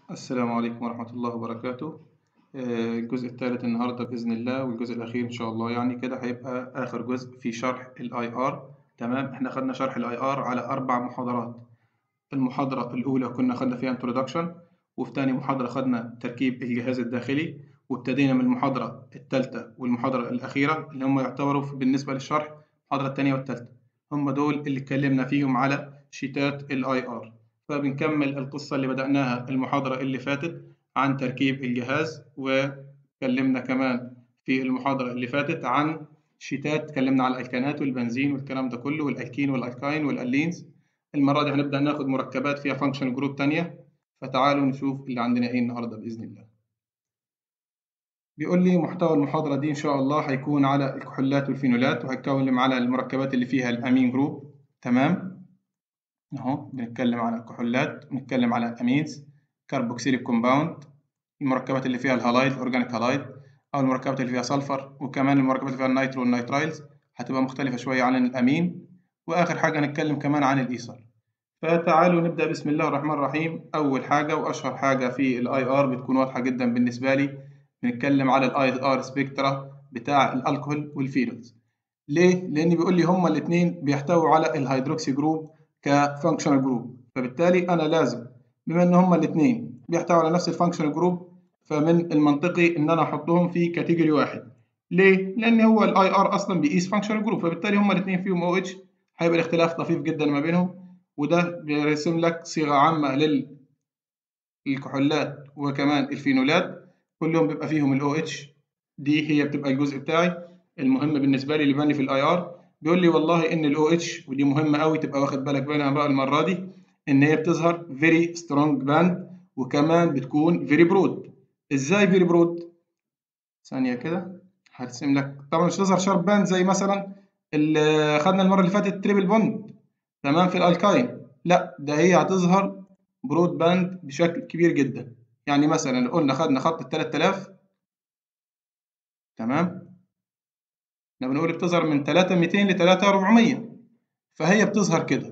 السلام عليكم ورحمة الله وبركاته آه، الجزء الثالث النهاردة بإذن الله والجزء الأخير إن شاء الله يعني كده هيبقى آخر جزء في شرح ال IR تمام إحنا خدنا شرح ال IR على أربع محاضرات المحاضرة الأولى كنا خدنا فيها Introduction وفي تاني محاضرة خدنا تركيب الجهاز الداخلي وابتدينا من المحاضرة الثالثة والمحاضرة الأخيرة اللي هم يعتبروا بالنسبة للشرح المحاضرة الثانية والثالثة هم دول اللي اتكلمنا فيهم على شيتات ال IR فبنكمل القصة اللي بدأناها المحاضرة اللي فاتت عن تركيب الجهاز وكلمنا كمان في المحاضرة اللي فاتت عن شيتات اتكلمنا على الألكانات والبنزين والكلام ده كله والألكين والألكاين والألينز المرة دي هنبدأ ناخد مركبات فيها فانكشن جروب تانية فتعالوا نشوف اللي عندنا ايه النهاردة بإذن الله بيقول لي محتوى المحاضرة دي إن شاء الله هيكون على الكحولات والفينولات وهيتكلم على المركبات اللي فيها الأمين جروب تمام اهو بنتكلم على الكحولات بنتكلم على الامينز كربوكسيليك كومباوند المركبات اللي فيها الهالايد الاورجانيك هالايد او المركبات اللي فيها سلفر وكمان المركبات اللي فيها النيترو والنيترايلز هتبقى مختلفة شوية عن الامين واخر حاجة نتكلم كمان عن الايثر فتعالوا نبدأ بسم الله الرحمن الرحيم اول حاجة واشهر حاجة في الاي ار بتكون واضحة جدا بالنسبة لي بنتكلم على الاي ار سبيكترا بتاع الالكحول والفينولز ليه؟ لأن بيقول لي هما الاتنين بيحتووا على الهيدروكسي جروب كفانكشنال جروب فبالتالي انا لازم بما ان هما الاثنين بيحتووا على نفس الفانكشنال جروب فمن المنطقي ان انا احطهم في كاتيجوري واحد ليه لان هو الاي ار اصلا بيقيس فانكشنال جروب فبالتالي هما الاثنين فيهم او اتش هيبقى الاختلاف طفيف جدا ما بينهم وده بيرسم لك صيغه عامه للكحولات وكمان الفينولات كلهم بيبقى فيهم الاو اتش دي هي بتبقى الجزء بتاعي المهم بالنسبه لي اللي باني في الاي ار بيقول لي والله ان الاو اتش ودي مهمه قوي تبقى واخد بالك منها بقى المره دي ان هي بتظهر فيري سترونج باند وكمان بتكون فيري برود ازاي فيري برود ثانيه كده هرسم لك طبعا مش تظهر شارب باند زي مثلا اللي خدنا المره اللي فاتت تريبل بوند تمام في الالكاين لا ده هي هتظهر برود باند بشكل كبير جدا يعني مثلا لو قلنا خدنا خط ال 3000 تمام احنا بنقول بتظهر من 3200 ل 3400 فهي بتظهر كده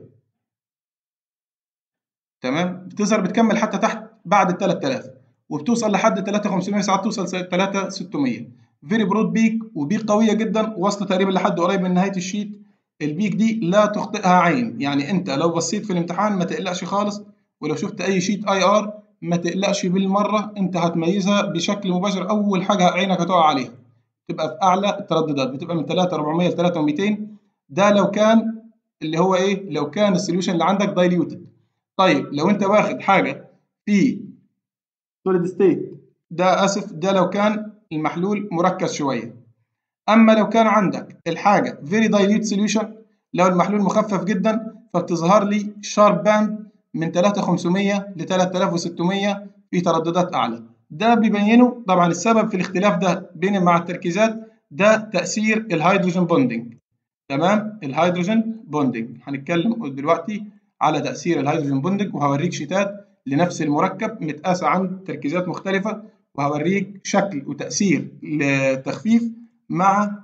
تمام بتظهر بتكمل حتى تحت بعد ال 3000 وبتوصل لحد 3500 ساعات توصل 3600 فيري برود بيك وبيك قويه جدا واصله تقريبا لحد قريب من نهايه الشيت البيك دي لا تخطئها عين يعني انت لو بصيت في الامتحان ما تقلقش خالص ولو شفت اي شيت اي ار ما تقلقش بالمره انت هتميزها بشكل مباشر اول حاجه عينك هتقع عليها تبقى في اعلى الترددات بتبقى من 3400 ل 3200 ده لو كان اللي هو ايه لو كان السوليوشن اللي عندك دايليوتد طيب لو انت واخد حاجه في سوليد ستيت ده اسف ده لو كان المحلول مركز شويه اما لو كان عندك الحاجه فيري دايليوت سوليوشن لو المحلول مخفف جدا فبتظهر لي شارب باند من 3500 ل 3600 في ترددات اعلى ده بيبينه طبعا السبب في الاختلاف ده بين مع التركيزات ده تأثير الهيدروجين بوندنج تمام الهيدروجين بوندنج هنتكلم دلوقتي على تأثير الهيدروجين بوندنج وهوريك شيتات لنفس المركب متقاسة عن تركيزات مختلفة وهوريك شكل وتأثير للتخفيف مع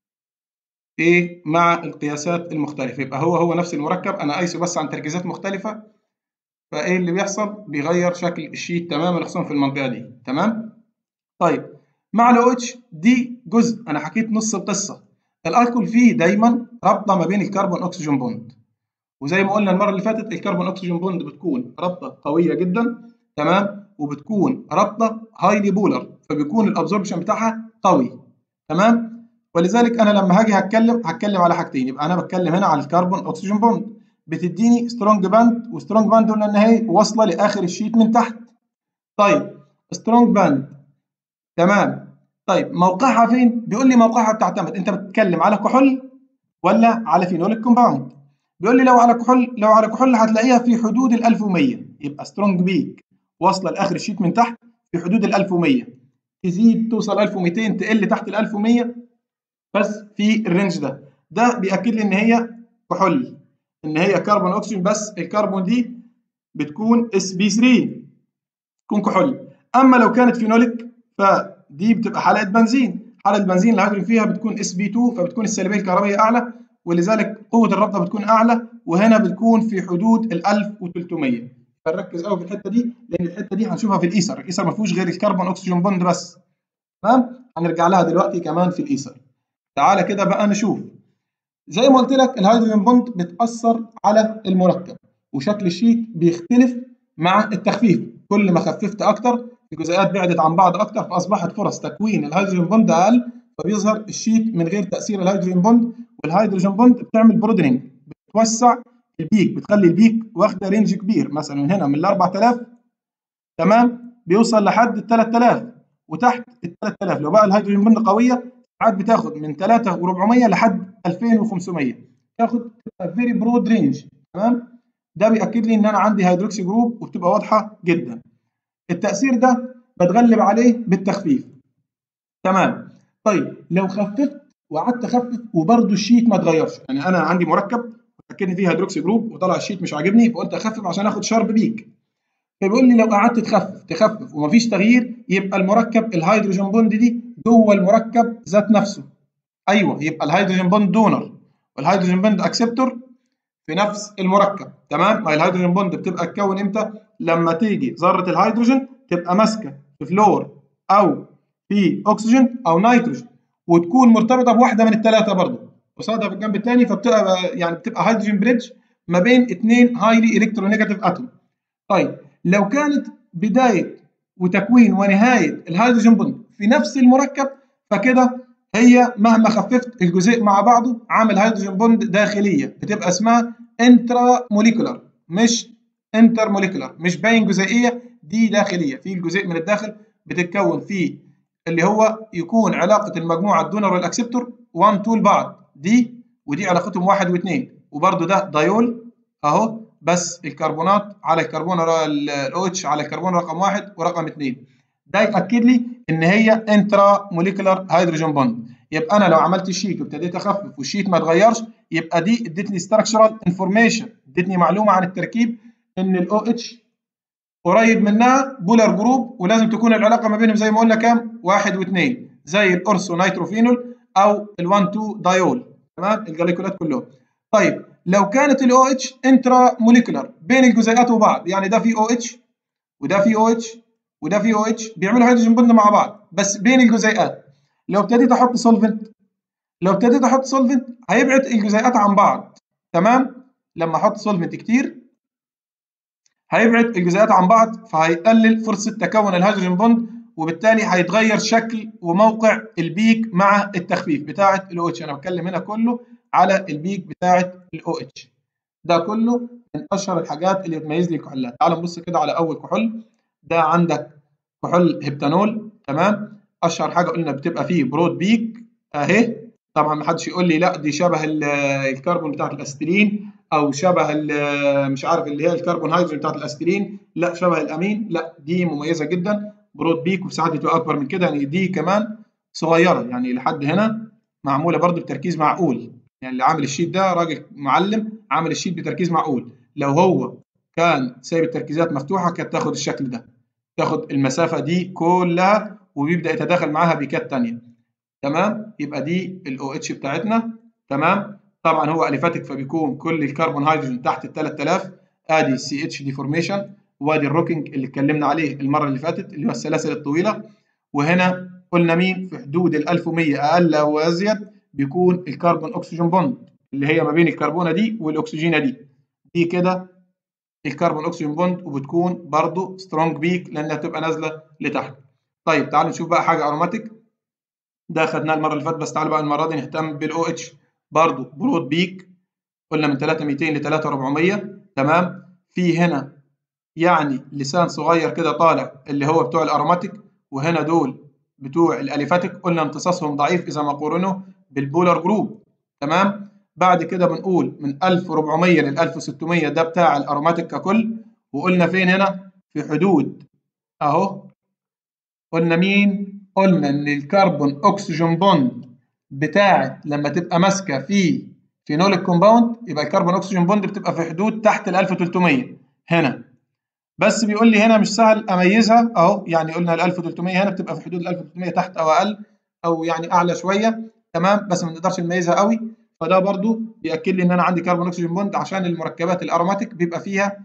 ايه مع القياسات المختلفة يبقى هو هو نفس المركب انا قايسه بس عن تركيزات مختلفة فايه اللي بيحصل بيغير شكل الشيت تماما خصوصا في المنطقه دي تمام طيب مع الاو اتش دي جزء انا حكيت نص القصه الالكول فيه دايما رابطه ما بين الكربون اكسجين بوند وزي ما قلنا المره اللي فاتت الكربون اكسجين بوند بتكون رابطه قويه جدا تمام وبتكون رابطه هايلي بولر فبيكون الابزوربشن بتاعها قوي تمام ولذلك انا لما هاجي هتكلم هتكلم على حاجتين يبقى انا بتكلم هنا على الكربون اكسجين بوند بتديني سترونج باند وسترونج باند قلنا ان هي واصله لاخر الشيت من تحت طيب سترونج باند تمام طيب موقعها فين بيقول لي موقعها بتعتمد انت بتتكلم على كحول ولا على فينوليك كومباوند بيقول لي لو على كحول لو على كحول هتلاقيها في حدود ال 1100 يبقى سترونج بيك واصله لاخر الشيت من تحت في حدود ال 1100 تزيد توصل 1200 تقل تحت ال 1100 بس في الرينج ده ده بياكد لي ان هي كحول ان هي كربون اكسجين بس الكربون دي بتكون اس بي 3 تكون كحول اما لو كانت فينوليك فدي بتبقى حلقه بنزين حلقه البنزين الهيدروجين فيها بتكون اس بي 2 فبتكون السلبيه الكهربائيه اعلى ولذلك قوه الرابطه بتكون اعلى وهنا بتكون في حدود ال 1300 فنركز قوي في الحته دي لان الحته دي هنشوفها في الايثر الايثر ما فيهوش غير الكربون اكسجين بوند بس تمام هنرجع لها دلوقتي كمان في الايثر تعالى كده بقى نشوف زي ما قلت لك الهيدروجين بوند بتاثر على المركب وشكل الشيت بيختلف مع التخفيف كل ما خففت اكتر الجزيئات بعدت عن بعض اكتر فاصبحت فرص تكوين الهيدروجين بوند اقل فبيظهر الشيت من غير تاثير الهيدروجين بوند والهيدروجين بوند بتعمل برودنينج بتوسع البيك بتخلي البيك واخده رينج كبير مثلا من هنا من ال 4000 تمام بيوصل لحد ال 3000 وتحت ال 3000 لو بقى الهيدروجين بوند قويه ساعات بتاخد من 3400 لحد 2500 تاخد فيري برود رينج تمام ده بياكد لي ان انا عندي هيدروكسي جروب وبتبقى واضحه جدا التاثير ده بتغلب عليه بالتخفيف تمام طيب لو خففت وقعدت اخفف وبرده الشيت ما اتغيرش يعني انا عندي مركب متاكد فيه هيدروكسي جروب وطلع الشيت مش عاجبني فقلت اخفف عشان اخد شارب بيك فبيقول لي لو قعدت تخفف تخفف ومفيش تغيير يبقى المركب الهيدروجين بوند دي جوه المركب ذات نفسه ايوه يبقى الهيدروجين بوند دونر والهيدروجين بوند اكسبتور في نفس المركب تمام ما الهيدروجين بوند بتبقى تكون امتى لما تيجي ذره الهيدروجين تبقى ماسكه في فلور او في اكسجين او نيتروجين وتكون مرتبطه بواحده من الثلاثه برضه قصادها في الجنب الثاني فبتبقى يعني بتبقى هيدروجين بريدج ما بين اثنين هايلي الكترونيجاتيف اتوم طيب لو كانت بدايه وتكوين ونهايه الهيدروجين بوند في نفس المركب فكده هي مهما خففت الجزيء مع بعضه عامل هيدروجين بوند داخليه بتبقى اسمها انترا موليكولار مش انتر موليكولار مش باين جزيئيه دي داخليه في الجزيء من الداخل بتتكون فيه اللي هو يكون علاقه المجموعه الدونر والاكسبتور 1 2 لبعض دي ودي علاقتهم واحد واثنين وبرده ده دايول اهو بس الكربونات على الكربون الاو اتش على الكربون رقم واحد ورقم اثنين ده ياكد لي ان هي انترا موليكولار هيدروجين بوند يبقى انا لو عملت شيت وابتديت اخفف والشيت ما اتغيرش يبقى دي ادتني ستراكشرال انفورميشن ادتني معلومه عن التركيب ان الاو اتش قريب منها بولار جروب ولازم تكون العلاقه ما بينهم زي ما قلنا كام؟ واحد واثنين زي الاورثو نيتروفينول او ال1 2 دايول تمام الجليكولات كلهم. طيب لو كانت الاو اتش انترا موليكولار بين الجزيئات وبعض يعني ده في او اتش وده في او اتش وده في او اتش بيعملوا هيدروجين بوند مع بعض بس بين الجزيئات لو ابتديت احط سولفنت لو ابتديت احط سولفنت هيبعد الجزيئات عن بعض تمام لما احط سولفنت كتير هيبعد الجزيئات عن بعض فهيقلل فرصه تكون الهيدروجين بوند وبالتالي هيتغير شكل وموقع البيك مع التخفيف بتاعه الاو اتش انا بتكلم هنا كله على البيك بتاعه الاو اتش ده كله من اشهر الحاجات اللي بتميز لي الكحولات تعال نبص كده على اول كحول ده عندك كحول هبتانول تمام اشهر حاجه قلنا بتبقى فيه برود بيك اهي طبعا ما حدش يقول لي لا دي شبه الكربون بتاعت الاسترين او شبه مش عارف اللي هي الكربون هيدروجين بتاعت الاسترين لا شبه الامين لا دي مميزه جدا برود بيك وساعات بتبقى اكبر من كده يعني دي كمان صغيره يعني لحد هنا معموله برضو بتركيز معقول يعني اللي عامل الشيت ده راجل معلم عامل الشيت بتركيز معقول لو هو كان سايب التركيزات مفتوحه كانت تاخد الشكل ده تاخد المسافه دي كلها وبيبدا يتداخل معاها بيكات ثانيه تمام يبقى دي الاو اتش بتاعتنا تمام طبعا هو اليفاتيك فبيكون كل الكربون هيدروجين تحت ال 3000 ادي السي اتش ديفورميشن وادي الروكينج اللي اتكلمنا عليه المره اللي فاتت اللي هو السلاسل الطويله وهنا قلنا مين في حدود ال 1100 اقل او ازيد بيكون الكربون اكسجين بوند اللي هي ما بين الكربونه دي والاكسجينه دي دي كده الكربون اكسجين بوند وبتكون برضو سترونج بيك لانها بتبقى نازله لتحت طيب تعالوا نشوف بقى حاجه اروماتيك ده خدناه المره اللي فاتت بس تعالوا بقى المره دي نهتم بالاو اتش برضو برود بيك قلنا من 3200 ل 3400 تمام في هنا يعني لسان صغير كده طالع اللي هو بتوع الاروماتيك وهنا دول بتوع الاليفاتيك قلنا امتصاصهم ضعيف اذا ما قورنوا بالبولار جروب تمام بعد كده بنقول من 1400 ل 1600 ده بتاع الاروماتيك ككل وقلنا فين هنا في حدود اهو قلنا مين قلنا ان الكربون اكسجين بوند بتاعت لما تبقى ماسكه في فينوليك كومباوند يبقى الكربون اكسجين بوند بتبقى في حدود تحت ال 1300 هنا بس بيقول لي هنا مش سهل اميزها اهو يعني قلنا ال 1300 هنا بتبقى في حدود ال 1300 تحت او اقل او يعني اعلى شويه تمام بس ما نقدرش نميزها قوي فده برضو بياكد لي ان انا عندي كربون اكسجين بوند عشان المركبات الاروماتيك بيبقى فيها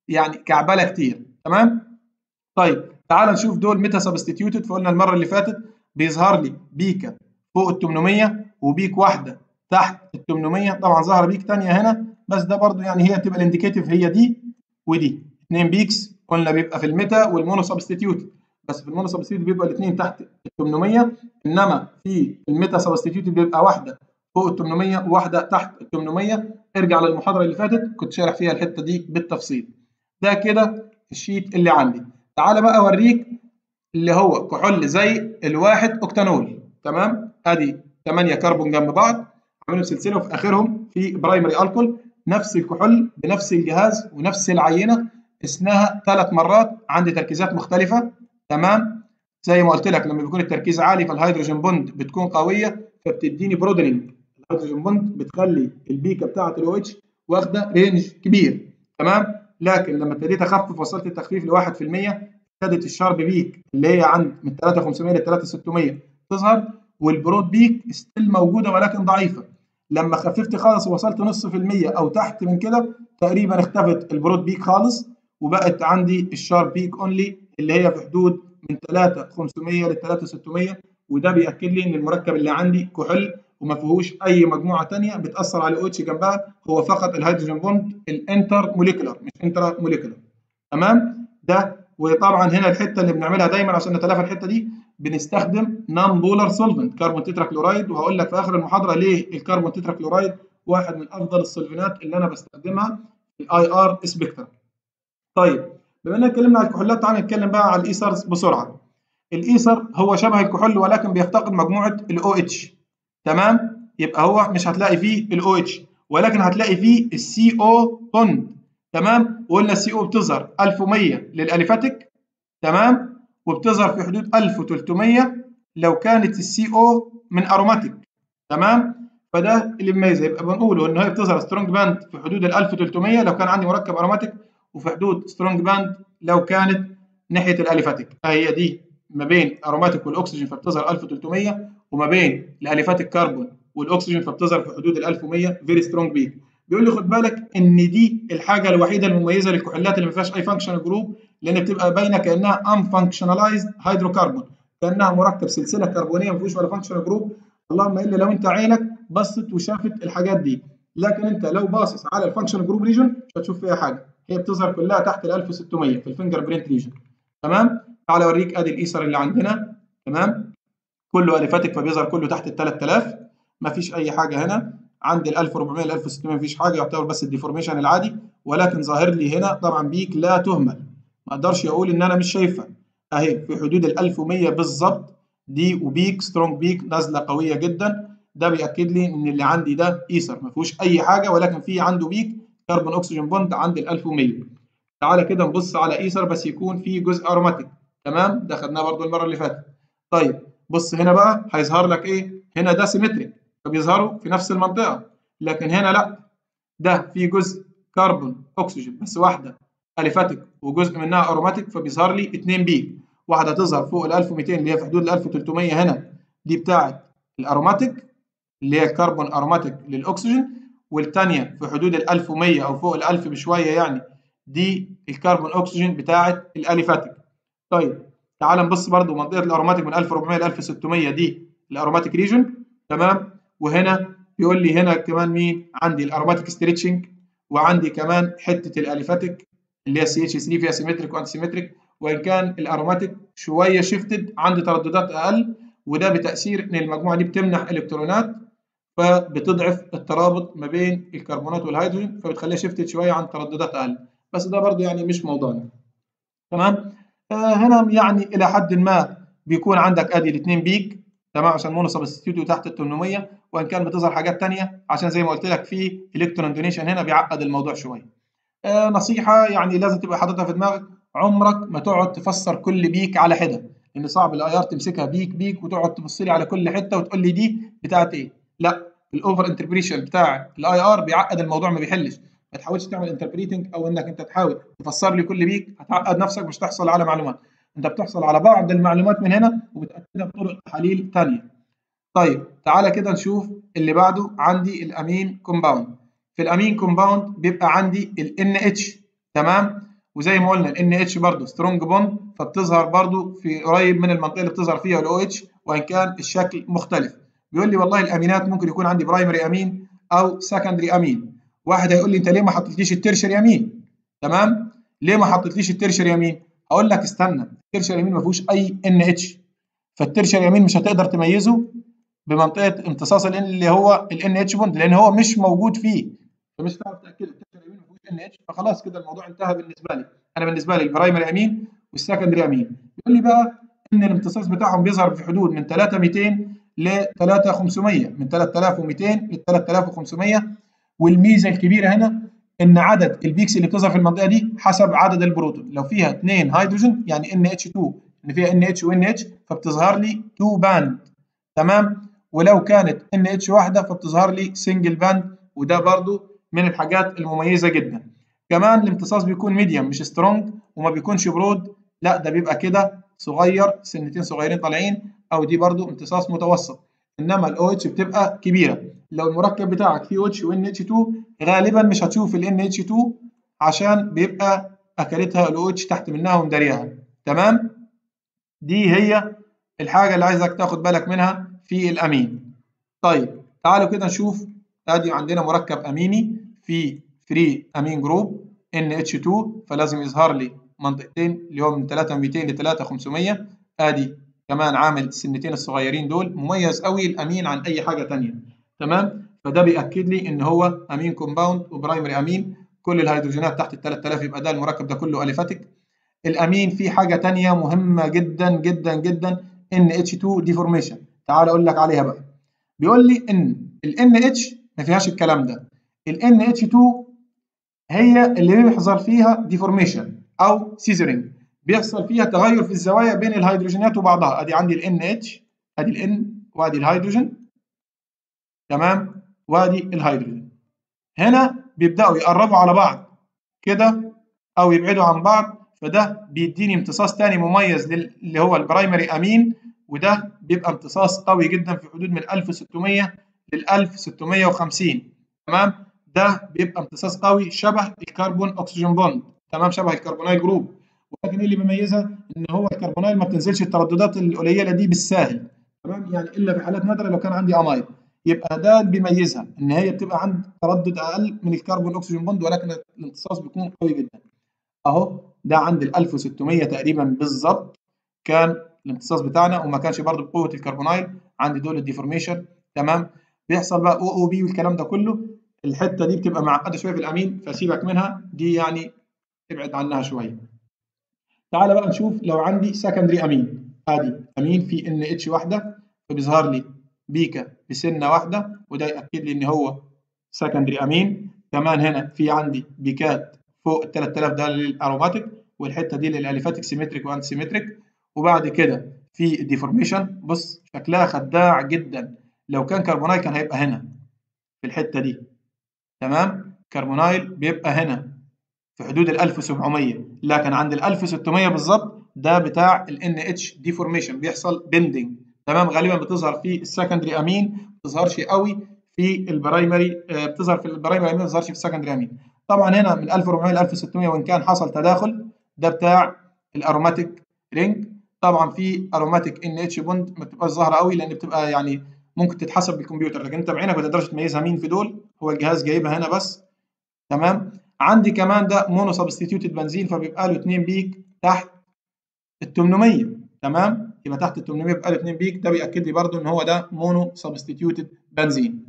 يعني كعبله كتير تمام طيب تعال نشوف دول متى سبستيتيوتد فقلنا المره اللي فاتت بيظهر لي بيكا فوق ال 800 وبيك واحده تحت ال 800 طبعا ظهر بيك ثانيه هنا بس ده برضو يعني هي تبقى الانديكيتيف هي دي ودي اثنين بيكس قلنا بيبقى في الميتا والمونو سبستيتيوت بس في المونو سبستيتيوت بيبقى الاثنين تحت ال 800 انما في الميتا سبستيتيوت بيبقى واحده فوق ال 800 وواحده تحت ال 800 ارجع للمحاضره اللي فاتت كنت شارح فيها الحته دي بالتفصيل ده كده الشيت اللي عندي تعال بقى اوريك اللي هو كحول زي الواحد اوكتانول تمام ادي 8 كربون جنب بعض عاملين سلسله وفي اخرهم في برايمري الكول نفس الكحول بنفس الجهاز ونفس العينه قسناها ثلاث مرات عندي تركيزات مختلفه تمام زي ما قلت لك لما بيكون التركيز عالي فالهيدروجين بوند بتكون قويه فبتديني برودنينج الهيدروجين بوند بتخلي البيكه بتاعه الاو اتش واخده رينج كبير تمام لكن لما ابتديت اخفف وصلت التخفيف ل 1% ابتدت الشارب بيك اللي هي عند من 3500 ل 3600 تظهر والبرود بيك ستيل موجوده ولكن ضعيفه لما خففت خالص ووصلت نص في المية او تحت من كده تقريبا اختفت البرود بيك خالص وبقت عندي الشارب بيك اونلي اللي هي في حدود من 3500 ل 3600 وده بياكد لي ان المركب اللي عندي كحول وما فيهوش اي مجموعه ثانيه بتاثر على او اتش جنبها هو فقط الهيدروجين بوند الانتر موليكولار مش انترا موليكولار تمام ده وطبعا هنا الحته اللي بنعملها دايما عشان نتلافى الحته دي بنستخدم نون بولر سولفنت كربون تترا كلورايد وهقول لك في اخر المحاضره ليه الكربون تترا كلورايد واحد من افضل السولفينات اللي انا بستخدمها في الاي ار سبيكترم طيب بما اننا اتكلمنا على الكحولات تعالى نتكلم بقى على الايثرز بسرعه الايثر هو شبه الكحول ولكن بيفتقد مجموعه الاو اتش تمام يبقى هو مش هتلاقي فيه الاو اتش ولكن هتلاقي فيه السي او بوند تمام وقلنا السي او بتظهر 1100 للاليفاتيك تمام وبتظهر في حدود 1300 لو كانت السي او من اروماتيك تمام فده اللي بيميزها يبقى بنقوله ان هي بتظهر سترونج باند في حدود ال 1300 لو كان عندي مركب اروماتيك وفي حدود سترونج باند لو كانت ناحيه الاليفاتيك هي دي ما بين اروماتيك والاكسجين فبتظهر 1300 وما بين الاليفاتيك كربون والاكسجين فبتظهر في حدود ال 1100 فيري سترونج بيك بيقول لي خد بالك ان دي الحاجه الوحيده المميزه للكحولات اللي ما فيهاش اي فانكشنال جروب لان بتبقى باينه كانها ان فانكشنالايزد هيدروكربون كانها مركب سلسله كربونيه ما فيهوش ولا فانكشنال جروب اللهم الا لو انت عينك بصت وشافت الحاجات دي لكن انت لو باصص على الفانكشنال جروب ريجن مش هتشوف فيها حاجه هي بتظهر كلها تحت ال 1600 في الفينجر برينت ريجن تمام تعال اوريك ادي الايثر اللي عندنا تمام كله اليفاتيك فبيظهر كله تحت ال 3000 ما فيش اي حاجه هنا عند ال 1400 ل 1600 ما فيش حاجه يعتبر بس الديفورميشن العادي ولكن ظاهر لي هنا طبعا بيك لا تهمل ما اقدرش اقول ان انا مش شايفها اهي في حدود ال 1100 بالظبط دي وبيك سترونج بيك نازله قويه جدا ده بياكد لي ان اللي عندي ده ايثر ما فيهوش اي حاجه ولكن في عنده بيك كربون اكسجين بوند عند ال 1100 تعالى كده نبص على ايثر بس يكون في جزء اروماتيك تمام ده خدناه برضو المره اللي فاتت طيب بص هنا بقى هيظهر لك ايه هنا ده سيمتريك فبيظهروا في نفس المنطقه لكن هنا لا ده في جزء كربون اكسجين بس واحده اليفاتيك وجزء منها اروماتيك فبيظهر لي اتنين بيك واحده تظهر فوق ال 1200 اللي هي في حدود ال 1300 هنا دي بتاعه الاروماتيك اللي هي الكربون اروماتيك للاكسجين والثانيه في حدود ال 1100 او فوق ال 1000 بشويه يعني دي الكربون اكسجين بتاعه الاليفاتيك طيب تعال نبص برضو منطقه الاروماتيك من 1400 ل 1600 دي الاروماتيك ريجن تمام وهنا بيقول لي هنا كمان مين عندي الاروماتيك ستريتشنج وعندي كمان حته الاليفاتيك اللي هي سي اتش 3 فيها سيمتريك وانتي سيمتريك وان كان الاروماتيك شويه شيفتد عندي ترددات اقل وده بتاثير ان المجموعه دي بتمنح الكترونات فبتضعف الترابط ما بين الكربونات والهيدروجين فبتخليها شيفتد شويه عن ترددات اقل بس ده برضو يعني مش موضوعنا تمام آه هنا يعني الى حد ما بيكون عندك ادي الاثنين بيك تمام عشان مونو سبستيتيوت تحت ال 800 وان كان بتظهر حاجات ثانيه عشان زي ما قلت لك في الكترون دونيشن هنا بيعقد الموضوع شويه آه نصيحه يعني لازم تبقى حاططها في دماغك عمرك ما تقعد تفسر كل بيك على حده لان صعب الاي ار تمسكها بيك بيك وتقعد تبص لي على كل حته وتقول لي دي بتاعت ايه لا الاوفر انتربريشن بتاع الاي ار بيعقد الموضوع ما بيحلش ما تحاولش تعمل انتربريتنج او انك انت تحاول تفسر لي كل بيك هتعقد نفسك مش تحصل على معلومات انت بتحصل على بعض المعلومات من هنا وبتاكدها بطرق تحاليل ثانيه طيب تعالى كده نشوف اللي بعده عندي الامين كومباوند في الامين كومباوند بيبقى عندي ال NH تمام وزي ما قلنا ال NH برضه سترونج بوند فبتظهر برضه في قريب من المنطقه اللي بتظهر فيها ال OH وان كان الشكل مختلف بيقول لي والله الامينات ممكن يكون عندي برايمري امين او سكندري امين واحد هيقول لي انت ليه ما حطيتليش الترشري امين تمام ليه ما حطيتليش الترشري امين هقول لك استنى الترشري امين ما فيهوش اي NH فالترشري امين مش هتقدر تميزه بمنطقه امتصاص ال اللي هو ال NH بوند لان هو مش موجود فيه فمش هتعرف تاكد الترشري امين ما فيهوش NH فخلاص كده الموضوع انتهى بالنسبه لي انا بالنسبه لي البرايمري امين والسكندري امين بيقول لي بقى ان الامتصاص بتاعهم بيظهر في حدود من 3200 ل 3500 من 3200 ل 3500 والميزه الكبيره هنا ان عدد البيكس اللي بتظهر في المنطقه دي حسب عدد البروتون لو فيها اثنين هيدروجين يعني NH2 ان فيها NH و NH فبتظهر لي 2 باند تمام ولو كانت NH واحده فبتظهر لي سنجل باند وده برضو من الحاجات المميزه جدا كمان الامتصاص بيكون ميديوم مش سترونج وما بيكونش برود لا ده بيبقى كده صغير سنتين صغيرين طالعين او دي برضو امتصاص متوسط انما الاو اتش بتبقى كبيره لو المركب بتاعك فيه اتش وان اتش 2 غالبا مش هتشوف الان اتش 2 عشان بيبقى اكلتها الاو اتش تحت منها ومداريها تمام دي هي الحاجه اللي عايزك تاخد بالك منها في الامين طيب تعالوا كده نشوف ادي عندنا مركب اميني في فري امين جروب NH2 فلازم يظهر لي منطقتين اللي هو من 3200 ل 3500 ادي كمان عامل السنتين الصغيرين دول مميز قوي الامين عن اي حاجه ثانيه تمام فده بياكد لي ان هو امين كومباوند وبرايمري امين كل الهيدروجينات تحت ال 3000 يبقى ده المركب ده كله اليفاتيك الامين في حاجه ثانيه مهمه جدا جدا جدا NH2 ديفورميشن تعال اقول لك عليها بقى بيقول لي ان ال NH ما فيهاش الكلام ده ال NH2 هي اللي بيحصل فيها ديفورميشن او سيزرينج بيحصل فيها تغير في الزوايا بين الهيدروجينات وبعضها ادي عندي ال NH ادي ال N وادي الهيدروجين تمام وادي الهيدروجين هنا بيبداوا يقربوا على بعض كده او يبعدوا عن بعض فده بيديني امتصاص تاني مميز اللي هو البرايمري امين وده بيبقى امتصاص قوي جدا في حدود من 1600 لل 1650 تمام ده بيبقى امتصاص قوي شبه الكربون اكسجين بوند تمام شبه الكربونايل جروب ولكن ايه اللي بيميزها ان هو الكربونايل ما بتنزلش الترددات القليله دي بالساهل تمام يعني الا في حالات نادره لو كان عندي امايل يبقى ده اللي بيميزها ان هي بتبقى عند تردد اقل من الكربون اكسجين بوند ولكن الامتصاص بيكون قوي جدا اهو ده عند ال 1600 تقريبا بالظبط كان الامتصاص بتاعنا وما كانش برضه بقوه الكربونايل عندي دول الديفورميشن تمام بيحصل بقى او او بي والكلام ده كله الحته دي بتبقى معقده شويه في الامين فسيبك منها دي يعني ابعد عنها شويه تعال بقى نشوف لو عندي سكندري امين ادي امين في ان اتش واحده فبيظهر لي بيكا بسنه واحده وده ياكد لي ان هو سكندري امين كمان هنا في عندي بيكات فوق ال 3000 ده للاروماتيك والحته دي للاليفاتيك سيمتريك وانت سيمتريك وبعد كده في ديفورميشن بص شكلها خداع جدا لو كان كربونايل كان هيبقى هنا في الحته دي تمام كربونايل بيبقى هنا في حدود ال 1700 لكن عند ال 1600 بالظبط ده بتاع ال NH ديفورميشن بيحصل بندنج تمام غالبا بتظهر في السكندري امين ما بتظهرش قوي في البرايمري بتظهر في البرايمري امين ما بتظهرش في السكندري امين طبعا هنا من 1400 ل 1600 وان كان حصل تداخل ده بتاع الاروماتيك رينج طبعا في اروماتيك ان اتش بوند ما بتبقاش ظاهره قوي لان بتبقى يعني ممكن تتحسب بالكمبيوتر لكن انت بعينك ما تقدرش تميزها مين في دول هو الجهاز جايبها هنا بس تمام عندي كمان ده مونو سبستيتيوتد بنزين فبيبقى له 2 بيك تحت ال 800 تمام يبقى تحت ال 800 بيبقى له 2 بيك ده بياكد لي برده ان هو ده مونو سبستيتيوتد بنزين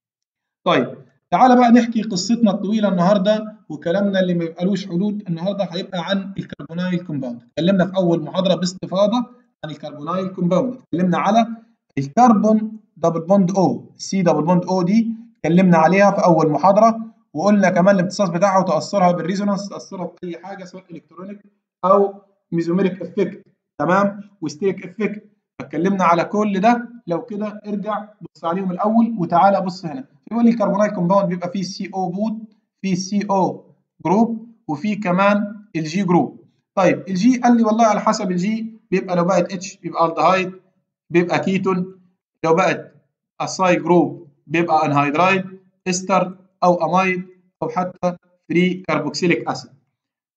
طيب تعالى بقى نحكي قصتنا الطويله النهارده وكلامنا اللي ما بيبقالوش حدود النهارده هيبقى عن الكربونايل كومباوند اتكلمنا في اول محاضره باستفاضه عن الكربونايل كومباوند اتكلمنا على الكربون دبل بوند او سي دبل بوند او دي اتكلمنا عليها في اول محاضره وقلنا كمان الامتصاص بتاعها وتاثرها بالريزونانس تاثرها باي حاجه سواء الكترونيك او ميزوميريك افكت تمام وستيك افكت فاتكلمنا على كل ده لو كده ارجع بص عليهم الاول وتعالى بص هنا يقول لي الكربونايل كومباوند بيبقى فيه سي او بود فيه سي او جروب وفيه كمان الجي جروب طيب الجي قال لي والله على حسب الجي بيبقى لو بقت اتش بيبقى الدهايد بيبقى كيتون لو بقت الساي جروب بيبقى انهيدرايد استر او امايد او حتى فري كربوكسيليك اسيد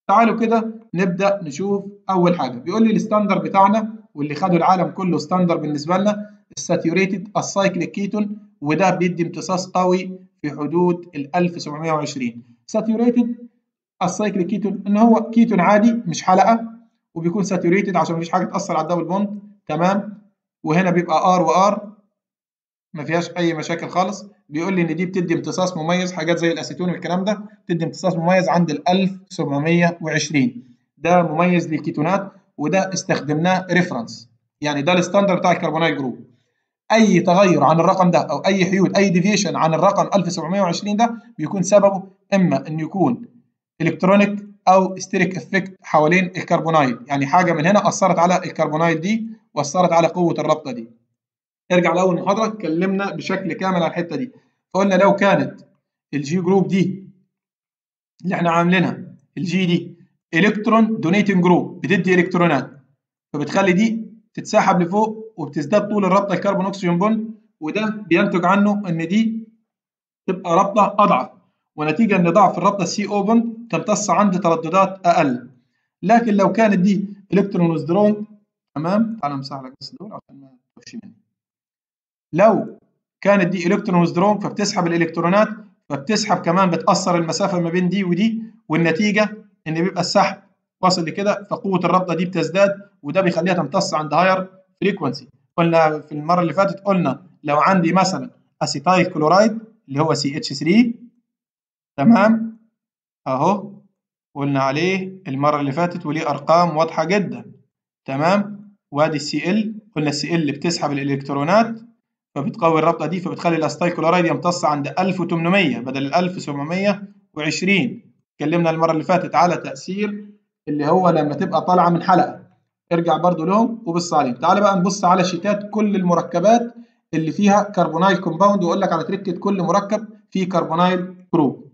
تعالوا كده نبدا نشوف اول حاجه بيقول لي الستاندر بتاعنا واللي خدوا العالم كله ستاندر بالنسبه لنا الساتيوريتد السايكليك كيتون وده بيدي امتصاص قوي في حدود ال 1720 ساتيوريتد السايكليك كيتون ان هو كيتون عادي مش حلقه وبيكون ساتيوريتد عشان مفيش حاجه تاثر على الدبل بوند تمام وهنا بيبقى ار وار ما فيهاش اي مشاكل خالص بيقول لي ان دي بتدي امتصاص مميز حاجات زي الاسيتون والكلام ده بتدي امتصاص مميز عند ال 1720 ده مميز للكيتونات وده استخدمناه ريفرنس يعني ده الستاندرد بتاع الكربونايل جروب اي تغير عن الرقم ده او اي حيود اي ديفيشن عن الرقم 1720 ده بيكون سببه اما انه يكون الكترونيك او ستيريك افكت حوالين الكربونايل يعني حاجه من هنا اثرت على الكربونايل دي واثرت على قوه الرابطه دي ارجع لاول محاضره اتكلمنا بشكل كامل عن الحته دي فقلنا لو كانت الجي جروب دي اللي احنا عاملينها الجي دي الكترون دونيتنج جروب بتدي الكترونات فبتخلي دي تتسحب لفوق وبتزداد طول الرابطه الكربون اكسجين بوند وده بينتج عنه ان دي تبقى رابطه اضعف ونتيجه ان ضعف الرابطه سي او بوند تمتص عند ترددات اقل لكن لو كانت دي الكترون سترونج تمام تعال امسح لك بس دول عشان ما تخش مني لو كانت دي الكترون سترونج فبتسحب الالكترونات فبتسحب كمان بتاثر المسافه ما بين دي ودي والنتيجه ان بيبقى السحب واصل لكده فقوه الرابطه دي بتزداد وده بيخليها تمتص عند هاير فريكونسي قلنا في المره اللي فاتت قلنا لو عندي مثلا اسيتايل كلورايد اللي هو سي اتش 3 تمام اهو قلنا عليه المره اللي فاتت وليه ارقام واضحه جدا تمام وادي السي ال قلنا السي ال بتسحب الالكترونات فبتقوي الرابطه دي فبتخلي الاسيتايل كلورايد يمتص عند 1800 بدل ال 1720 اتكلمنا المره اللي فاتت على تاثير اللي هو لما تبقى طالعه من حلقه ارجع برضو لهم وبص عليهم تعال بقى نبص على شيتات كل المركبات اللي فيها كربونايل كومباوند واقول لك على تركه كل مركب فيه كربونايل جروب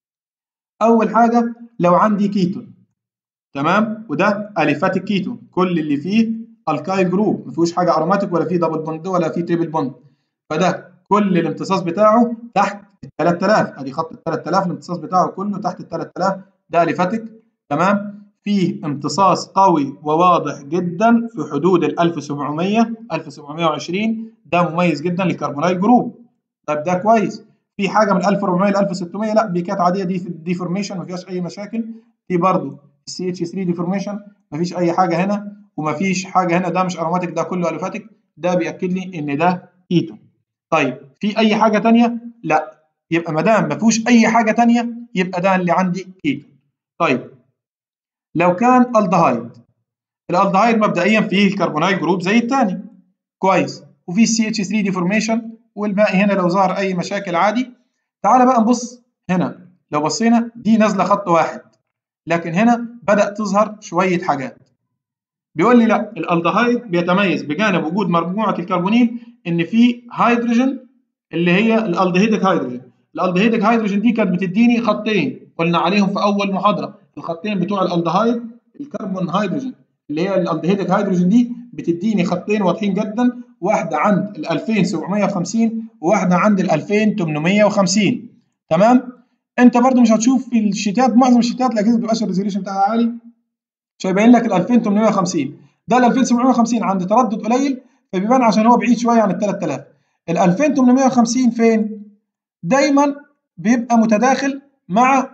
اول حاجه لو عندي كيتون تمام وده اليفاتيك كيتون كل اللي فيه الكايل جروب ما فيهوش حاجه اروماتيك ولا فيه دبل بوند ولا فيه تريبل بوند فده كل الامتصاص بتاعه تحت ال 3000 ادي خط ال 3000 الامتصاص بتاعه كله تحت ال 3000 ده اليفاتيك تمام فيه امتصاص قوي وواضح جدا في حدود ال 1700 1720 ده مميز جدا للكربونايل جروب طيب ده كويس في حاجه من 1400 ل 1600 لا بيكات عاديه دي في الديفورميشن ما فيهاش اي مشاكل دي برضو السي اتش 3 ديفورميشن ما فيش اي حاجه هنا وما فيش حاجه هنا ده مش اروماتيك ده كله اليفاتيك ده بياكد لي ان ده كيتون طيب في اي حاجه ثانيه لا يبقى ما دام ما فيهوش اي حاجه ثانيه يبقى ده اللي عندي كيتون طيب لو كان الدهايد الالدهايد مبدئيا فيه الكربونايل جروب زي الثاني كويس وفي سي اتش 3 ديفورميشن والباقي هنا لو ظهر اي مشاكل عادي تعال بقى نبص هنا لو بصينا دي نازله خط واحد لكن هنا بدا تظهر شويه حاجات بيقول لي لا الالدهايد بيتميز بجانب وجود مجموعه الكربونيل ان في هيدروجين اللي هي الالدهيدك هيدروجين الالدهيدك هيدروجين دي كانت بتديني خطين قلنا عليهم في اول محاضره الخطين بتوع الالدهايد الكربون هيدروجين اللي هي الالدهيدك هيدروجين دي بتديني خطين واضحين جدا واحده عند ال 2750 وواحده عند ال 2850 تمام انت برضو مش هتشوف في الشيتات معظم الشيتات الاجهزه بتبقاش الريزوليوشن بتاعها عالي مش هيبين لك ال 2850 ده ال 2750 عند تردد قليل فبيبان عشان هو بعيد شويه عن ال 3000 ال 2850 فين؟ دايما بيبقى متداخل مع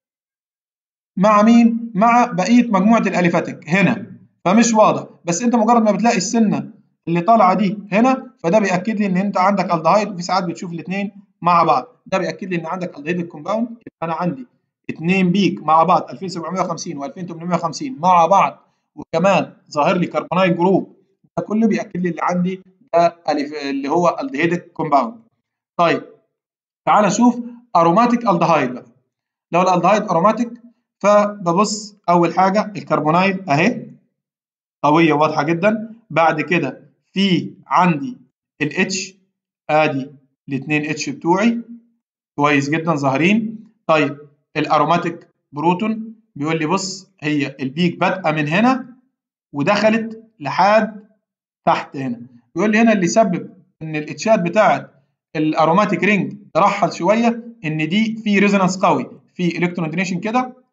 مع مين؟ مع بقيه مجموعه الاليفاتيك هنا فمش واضح بس انت مجرد ما بتلاقي السنه اللي طالعه دي هنا فده بياكد لي ان انت عندك الدهايد وفي ساعات بتشوف الاثنين مع بعض ده بياكد لي ان عندك الدهيد كومباوند يبقى انا عندي اثنين بيك مع بعض 2750 و2850 مع بعض وكمان ظاهر لي كربونايل جروب ده كله بياكد لي اللي عندي ده اللي هو الدهيدك كومباوند طيب تعال نشوف اروماتيك الدهايد بقى لو الالدهايد اروماتيك فببص اول حاجه الكربونايل اهي قويه واضحه جدا بعد كده في عندي الاتش ادي الاثنين اتش بتوعي كويس جدا ظاهرين طيب الاروماتيك بروتون بيقول لي بص هي البيك بادئه من هنا ودخلت لحد تحت هنا بيقول لي هنا اللي سبب ان الاتشات بتاعت الاروماتيك رينج ترحل شويه ان دي في ريزونانس قوي في الكترون دونيشن كده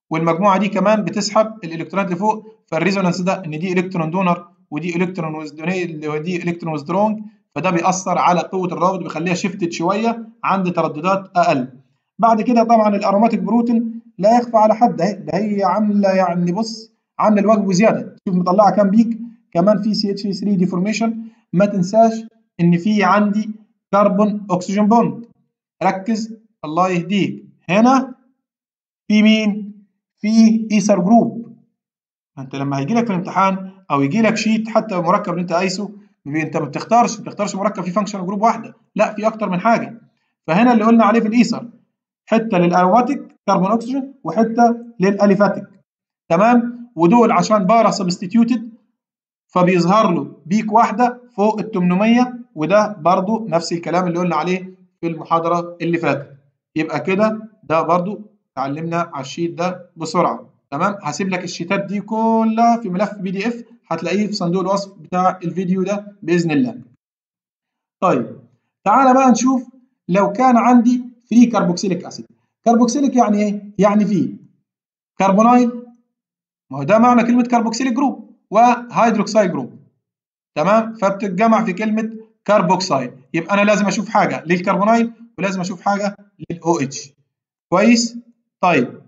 والمجموعه دي كمان بتسحب الالكترونات لفوق فالريزونانس ده ان دي الكترون دونر ودي الكترون ودي الكترون ويزدرونج فده بيأثر على قوه الرابط بيخليها شيفتد شويه عند ترددات اقل بعد كده طبعا الاروماتيك بروتين لا يخفى على حد اهي ده هي عامله يعني بص عامله الواجب وزياده شوف مطلعه كام بيك كمان في سي اتش 3 ديفورميشن ما تنساش ان في عندي كربون اكسجين بوند ركز الله يهديك هنا في مين في ايثر جروب انت لما هيجي لك في الامتحان او يجي لك شيت حتى المركب اللي انت قايسه انت ما بتختارش ما بتختارش مركب فيه فانكشن جروب واحده لا في اكتر من حاجه فهنا اللي قلنا عليه في الايثر حته للاروماتيك كربون اكسجين وحته للاليفاتيك تمام ودول عشان بارا سبستيتيوتد فبيظهر له بيك واحده فوق ال 800 وده برضو نفس الكلام اللي قلنا عليه في المحاضره اللي فاتت يبقى كده ده برضو اتعلمنا على الشيت ده بسرعه تمام هسيب لك الشيتات دي كلها في ملف بي دي اف هتلاقيه في صندوق الوصف بتاع الفيديو ده باذن الله طيب تعالى بقى نشوف لو كان عندي فري كربوكسيليك اسيد كربوكسيليك يعني ايه يعني فيه كربونايل ما هو ده معنى كلمه كربوكسيليك جروب وهيدروكسايد جروب تمام فبتتجمع في كلمه كربوكسايد يبقى انا لازم اشوف حاجه للكربونايل ولازم اشوف حاجه للاو اتش كويس طيب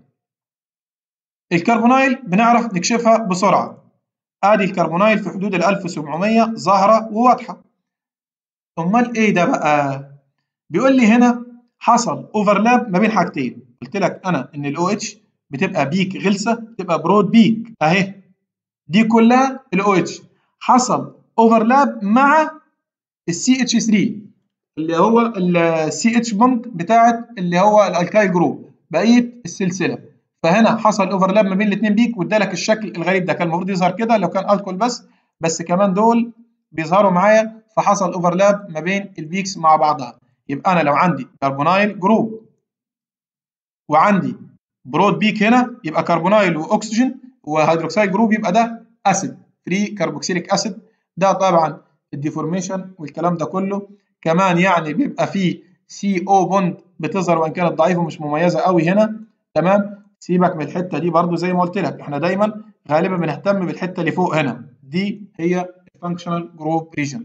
الكربونايل بنعرف نكشفها بسرعه ادي الكربونايل في حدود ال 1700 ظاهره وواضحه امال ايه ده بقى بيقول لي هنا حصل اوفرلاب ما بين حاجتين قلت لك انا ان الاو اتش بتبقى بيك غلسه بتبقى برود بيك اهي دي كلها الاو اتش حصل اوفرلاب مع السي اتش 3 اللي هو السي اتش بوند بتاعت اللي هو الالكايل جروب بقيه السلسله فهنا حصل اوفرلاب ما بين الاثنين بيك وادالك الشكل الغريب ده كان المفروض يظهر كده لو كان الكول بس بس كمان دول بيظهروا معايا فحصل اوفرلاب ما بين البيكس مع بعضها يبقى انا لو عندي كربونايل جروب وعندي برود بيك هنا يبقى كربونايل واكسجين وهيدروكسيد جروب يبقى ده اسيد فري كربوكسيليك اسيد ده طبعا الديفورميشن والكلام ده كله كمان يعني بيبقى فيه سي او بوند بتظهر وان كانت ضعيفه ومش مميزه قوي هنا تمام سيبك من الحته دي برضو زي ما قلت لك احنا دايما غالبا بنهتم بالحته اللي فوق هنا دي هي الفانكشنال جروب ريجن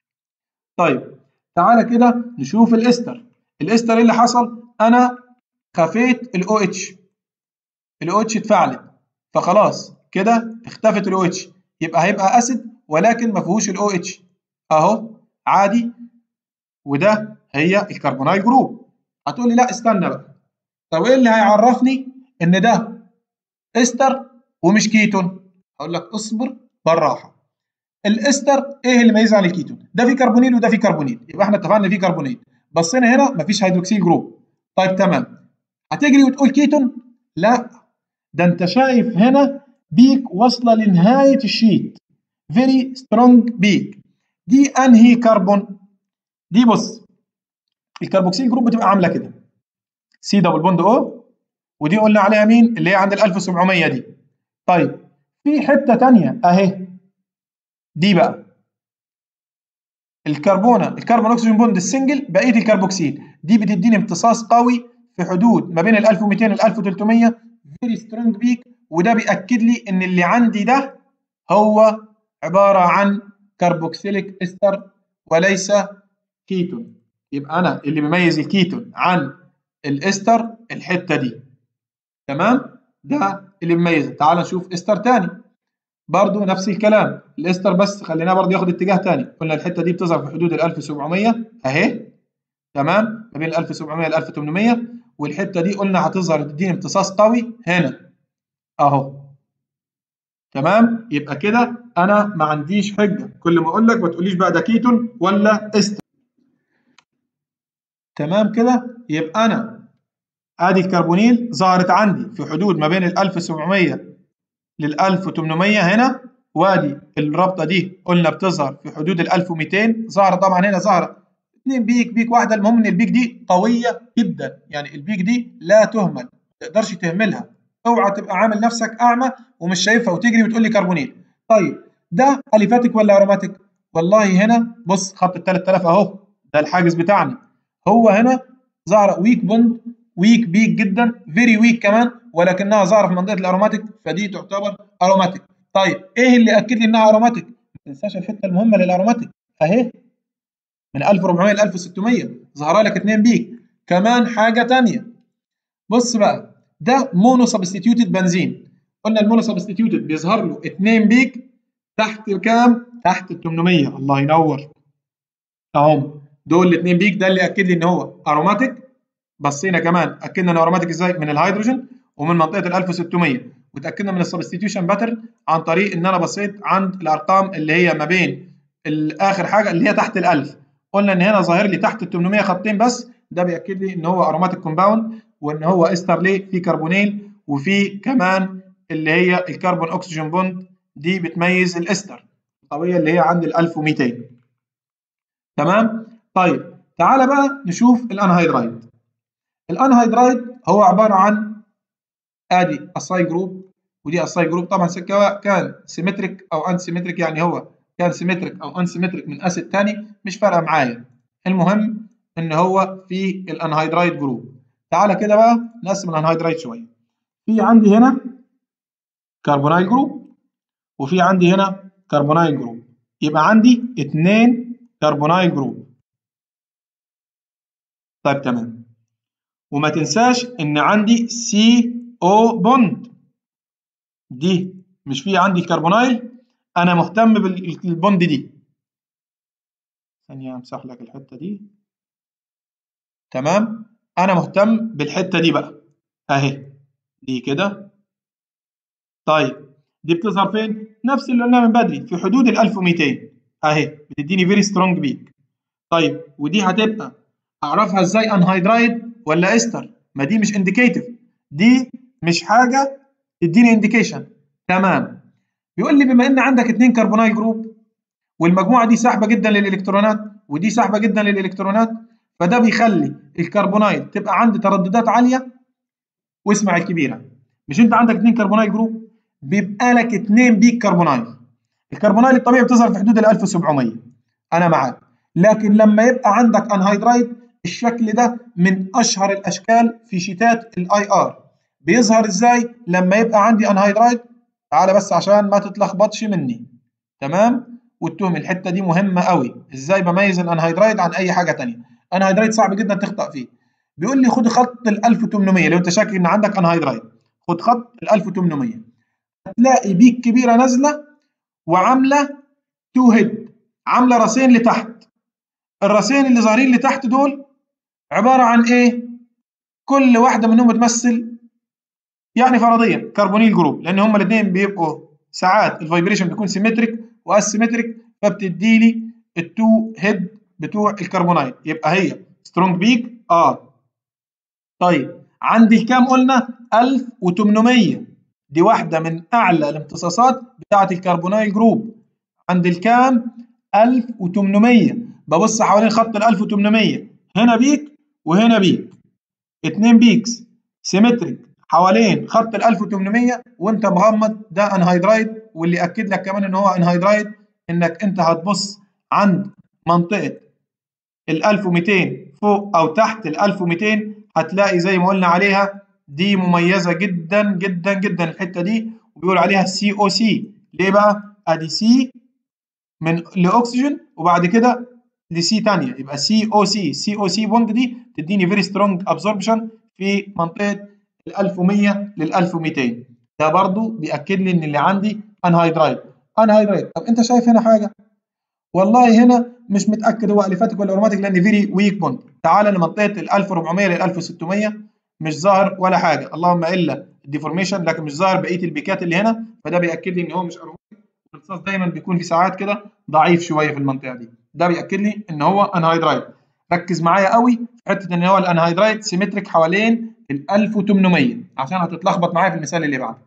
طيب تعالى كده نشوف الاستر الاستر ايه اللي حصل انا خفيت الاو اتش الاو اتش اتفعلت فخلاص كده اختفت الاو اتش يبقى هيبقى اسيد ولكن ما فيهوش الاو اتش اهو عادي وده هي الكربونايل جروب هتقول لي لا استنى بقى طب ايه اللي هيعرفني ان ده استر ومش كيتون هقول لك اصبر بالراحه الاستر ايه اللي ميزه عن الكيتون ده في كربونيل وده في كربونيل يبقى احنا اتفقنا في كربونيل بصينا هنا مفيش هيدروكسيل جروب طيب تمام هتجري وتقول كيتون لا ده انت شايف هنا بيك واصله لنهايه الشيت فيري سترونج بيك دي انهي كربون دي بص الكربوكسيل جروب بتبقى عامله كده سي دبل بوند او ودي قلنا عليها مين اللي هي عند ال 1700 دي طيب في حته ثانيه اهي دي بقى الكربونه الكربون اكسجين بوند السنجل بقيه الكربوكسيل دي بتديني امتصاص قوي في حدود ما بين ال 1200 ل 1300 فيري سترونج بيك وده بياكد لي ان اللي عندي ده هو عباره عن كربوكسيليك استر وليس كيتون يبقى انا اللي بيميز الكيتون عن الاستر الحته دي تمام ده اللي بيميزه تعال نشوف استر تاني برضو نفس الكلام الاستر بس خليناه برضو ياخد اتجاه تاني قلنا الحته دي بتظهر في حدود ال 1700 اهي تمام ما بين ال 1700 ل 1800 والحته دي قلنا هتظهر تديني امتصاص قوي هنا اهو تمام يبقى كده انا ما عنديش حجه كل ما اقول لك ما تقوليش بقى ده كيتون ولا استر تمام كده يبقى انا ادي الكربونيل ظهرت عندي في حدود ما بين ال 1700 لل 1800 هنا وادي الرابطه دي قلنا بتظهر في حدود ال 1200 ظهر طبعا هنا ظهر اثنين بيك بيك واحده المهم ان البيك دي قويه جدا يعني البيك دي لا تهمل ما تقدرش تهملها اوعى تبقى عامل نفسك اعمى ومش شايفها وتجري وتقول لي كربونيل طيب ده اليفاتيك ولا اروماتيك والله هنا بص خط ال 3000 اهو ده الحاجز بتاعنا هو هنا ظهر ويك بوند ويك بيك جدا فيري ويك كمان ولكنها ظاهره في منطقه الاروماتيك فدي تعتبر اروماتيك طيب ايه اللي اكد لي انها اروماتيك ما تنساش الحته المهمه للاروماتيك اهي من 1400 ل 1600 ظهر لك اتنين بيك كمان حاجه ثانيه بص بقى ده مونو سبستيتيوتد بنزين قلنا المونو سبستيتيوتد بيظهر له اتنين بيك تحت كام تحت ال 800 الله ينور اهم دول الاثنين بيك ده اللي اكد لي ان هو اروماتيك بصينا كمان اكدنا انه اروماتيك ازاي من الهيدروجين ومن منطقه ال 1600 وتاكدنا من السبستيتيوشن باترن عن طريق ان انا بصيت عند الارقام اللي هي ما بين اخر حاجه اللي هي تحت ال 1000 قلنا ان هنا ظاهر لي تحت ال 800 خطين بس ده بياكد لي ان هو اروماتيك كومباوند وان هو استر ليه في كربونيل وفي كمان اللي هي الكربون اكسجين بوند دي بتميز الاستر القويه اللي هي عند ال 1200 تمام طيب تعالى بقى نشوف الانهيدرايد الانهيدرايد هو عباره عن ادي الساي جروب ودي الساي جروب طبعا سواء كان سيمتريك او ان سيمتريك يعني هو كان سيمتريك او ان سيمتريك من اسيد تاني مش فارقه معايا المهم ان هو في الانهيدرايد جروب تعالى كده بقى نقسم الانهيدرايد شويه في عندي هنا كربونايل جروب وفي عندي هنا كربونايل جروب يبقى عندي اتنين كربونايل جروب طيب تمام وما تنساش ان عندي سي او بوند دي مش في عندي الكربونايل انا مهتم بالبوند دي ثانيه امسح لك الحته دي تمام انا مهتم بالحته دي بقى اهي دي كده طيب دي بتظهر فين نفس اللي قلناه من بدري في حدود ال 1200 اهي بتديني فيري سترونج بيك طيب ودي هتبقى اعرفها ازاي انهيدرايد ولا استر ما دي مش انديكيتيف دي مش حاجه تديني انديكيشن تمام بيقول لي بما ان عندك اتنين كربونايل جروب والمجموعه دي ساحبه جدا للالكترونات ودي ساحبه جدا للالكترونات فده بيخلي الكربونايل تبقى عند ترددات عاليه واسمع الكبيره مش انت عندك اتنين كربونايل جروب بيبقى لك اتنين بيك كربونايل الكربونايل الطبيعي بتظهر في حدود ال 1700 انا معاك لكن لما يبقى عندك انهيدرايد الشكل ده من اشهر الاشكال في شيتات الاي ار بيظهر ازاي لما يبقى عندي انهيدرايد تعالى بس عشان ما تتلخبطش مني تمام والتهم الحته دي مهمه قوي ازاي بميز الانهيدرايد عن اي حاجه ثانيه انهيدرايد صعب جدا تخطا فيه بيقول لي خد خط ال 1800 لو انت شاكك ان عندك انهيدرايد خد خط ال 1800 هتلاقي بيك كبيره نازله وعامله تو هيد عامله راسين لتحت الراسين اللي ظاهرين لتحت دول عباره عن ايه كل واحده منهم بتمثل يعني فرضيا كربونيل جروب لان هما الاثنين بيبقوا ساعات الفايبريشن بيكون سيمتريك واسيمتريك فبتدي لي التو هيد بتوع الكربونايل يبقى هي سترونج بيك اه طيب عندي الكام قلنا 1800 دي واحده من اعلى الامتصاصات بتاعه الكربونايل جروب عند الكام 1800 ببص حوالين خط ال 1800 هنا بيك وهنا بيك اتنين بيكس سيمتريك حوالين خط ال 1800 وانت مغمض ده انهيدرايد واللي اكد لك كمان ان هو انهيدرايد انك انت هتبص عند منطقه ال 1200 فوق او تحت ال 1200 هتلاقي زي ما قلنا عليها دي مميزه جدا جدا جدا الحته دي وبيقول عليها سي او سي ليه بقى؟ ادي سي من لاكسجين وبعد كده لسي ثانيه يبقى سي او سي سي او سي بوند دي تديني فيري سترونج ابزوربشن في منطقه ال 1100 لل 1200 ده برضو بياكد لي ان اللي عندي انهيدرايد انهيدرايد طب انت شايف هنا حاجه والله هنا مش متاكد هو اليفاتيك ولا اروماتيك لان فيري ويك بوند تعال لمنطقه ال 1400 لل 1600 مش ظاهر ولا حاجه اللهم الا الديفورميشن لكن مش ظاهر بقيه البيكات اللي هنا فده بياكد لي ان هو مش اروماتيك الامتصاص دايما بيكون في ساعات كده ضعيف شويه في المنطقه دي ده بياكد لي ان هو انهيدرايد ركز معايا قوي في حته ان هو الانهيدرايد سيمتريك حوالين ال 1800 عشان هتتلخبط معايا في المثال اللي بعده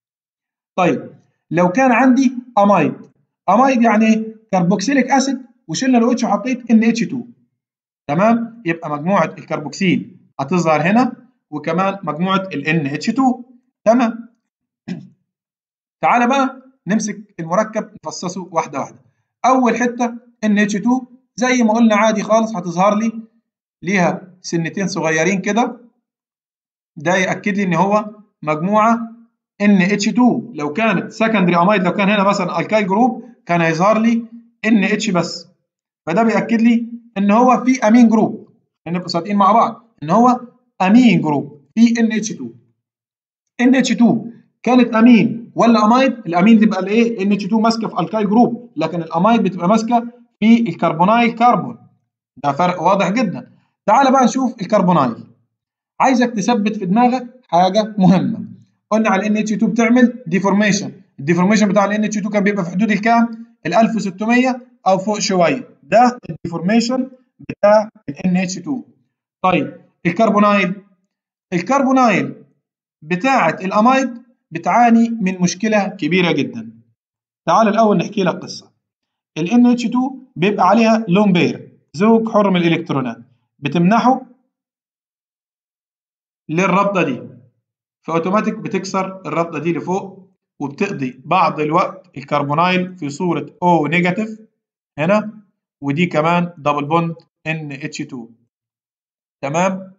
طيب لو كان عندي امايد امايد يعني ايه كربوكسيليك اسيد وشلنا الاتش وحطيت ان اتش 2 تمام يبقى مجموعه الكربوكسيل هتظهر هنا وكمان مجموعه ال ان اتش 2 تمام تعالى بقى نمسك المركب نفصصه واحده واحده اول حته ان اتش 2 زي ما قلنا عادي خالص هتظهر لي ليها سنتين صغيرين كده ده ياكد لي ان هو مجموعه NH2 لو كانت سكندري امايد لو كان هنا مثلا الكايل جروب كان هيظهر لي NH بس فده بياكد لي ان هو في امين جروب نبقى صادقين مع بعض ان هو امين جروب في NH2 NH2 كانت امين ولا امايد الامين تبقى الايه NH2 ماسكه في الكايل جروب لكن الامايد بتبقى ماسكه في الكربونايل كربون ده فرق واضح جدا تعال بقى نشوف الكربونايل عايزك تثبت في دماغك حاجه مهمه قلنا على ان اتش 2 بتعمل ديفورميشن الديفورميشن بتاع الان اتش 2 كان بيبقى في حدود الكام ال 1600 او فوق شويه ده الديفورميشن بتاع ال اتش 2 طيب الكربونايل الكربونايل بتاعه الامايد بتعاني من مشكله كبيره جدا تعال الاول نحكي لك قصه ال NH2 بيبقى عليها لون بير زوج حر من الالكترونات بتمنحه للرابطه دي فاوتوماتيك بتكسر الرابطه دي لفوق وبتقضي بعض الوقت الكربونايل في صوره O نيجاتيف هنا ودي كمان دبل بوند NH2 تمام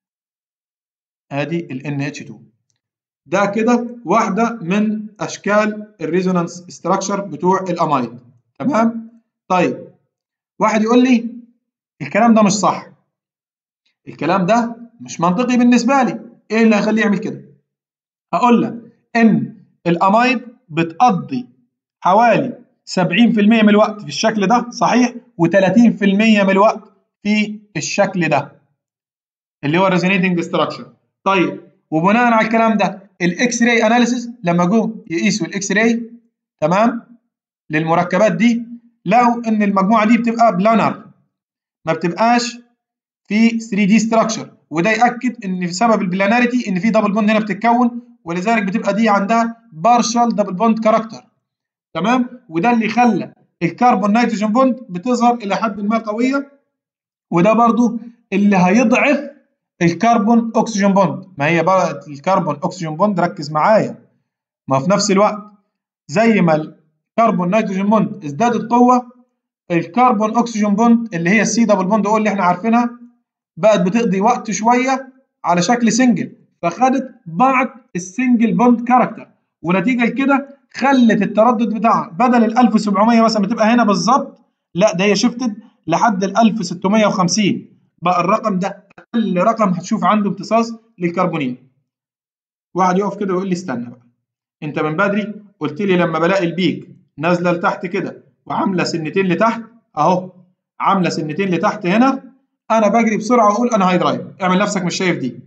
ادي ال NH2 ده كده واحده من اشكال الريزونانس ستراكشر بتوع الامايد تمام طيب واحد يقول لي الكلام ده مش صح الكلام ده مش منطقي بالنسبه لي ايه اللي هيخليه يعمل كده هقول لك ان الامايد بتقضي حوالي 70% من الوقت في الشكل ده صحيح و30% من الوقت في الشكل ده اللي هو ريزونيتنج ستراكشر طيب وبناء على الكلام ده الاكس راي اناليسيس لما جم يقيسوا الاكس راي تمام للمركبات دي لقوا ان المجموعه دي بتبقى بلانر ما بتبقاش في 3 دي ستراكشر وده ياكد ان بسبب البلاناريتي ان في دبل بوند هنا بتتكون ولذلك بتبقى دي عندها بارشال دبل بوند كاركتر تمام وده اللي خلى الكربون نيتروجين بوند بتظهر الى حد ما قويه وده برضو اللي هيضعف الكربون اكسجين بوند ما هي بقى الكربون اكسجين بوند ركز معايا ما في نفس الوقت زي ما الكربون نيتروجين بوند ازدادت قوه الكربون اكسجين بوند اللي هي السي دبل بوند او اللي احنا عارفينها بقت بتقضي وقت شويه على شكل سنجل فخدت بعض السنجل بوند كاركتر ونتيجه لكده خلت التردد بتاعها بدل ال 1700 مثلا بتبقى هنا بالظبط لا ده هي شفتت لحد ال 1650 بقى الرقم ده اقل رقم هتشوف عنده امتصاص للكربونين واحد يقف كده ويقول لي استنى بقى انت من بدري قلت لي لما بلاقي البيك نازله لتحت كده وعامله سنتين لتحت اهو عامله سنتين لتحت هنا انا بجري بسرعه واقول انا هيدرايف اعمل نفسك مش شايف دي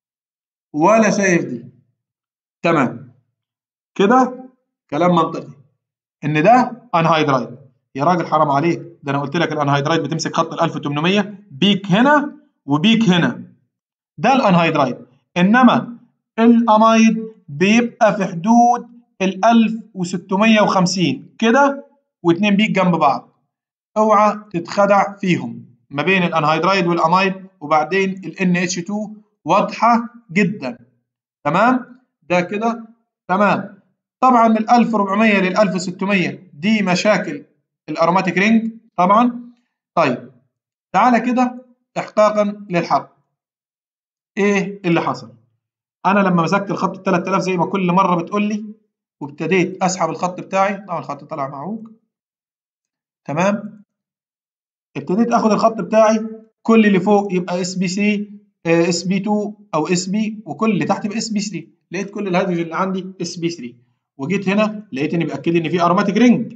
ولا شايف دي تمام كده كلام منطقي ان ده انهايدرايد يا راجل حرام عليك ده انا قلت لك الانهايدرايد بتمسك خط ال 1800 بيك هنا وبيك هنا ده الانهايدرايد انما الامايد بيبقى في حدود ال 1650 كده واتنين بيك جنب بعض اوعى تتخدع فيهم ما بين الانهايدرايد والامايد وبعدين ال NH2 واضحه جدا تمام ده كده تمام طبعا من 1400 لل 1600 دي مشاكل الاروماتيك رينج طبعا طيب تعالى كده احقاقا للحق ايه اللي حصل انا لما مسكت الخط ال 3000 زي ما كل مره بتقول لي وابتديت اسحب الخط بتاعي طبعا الخط طلع معوج تمام ابتديت اخد الخط بتاعي كل اللي فوق يبقى اس بي سي اس بي 2 او اس بي وكل اللي تحت يبقى اس بي 3 لقيت كل الهيدروجين اللي عندي اس بي 3 وجيت هنا لقيت ان بياكد لي ان في اروماتيك رينج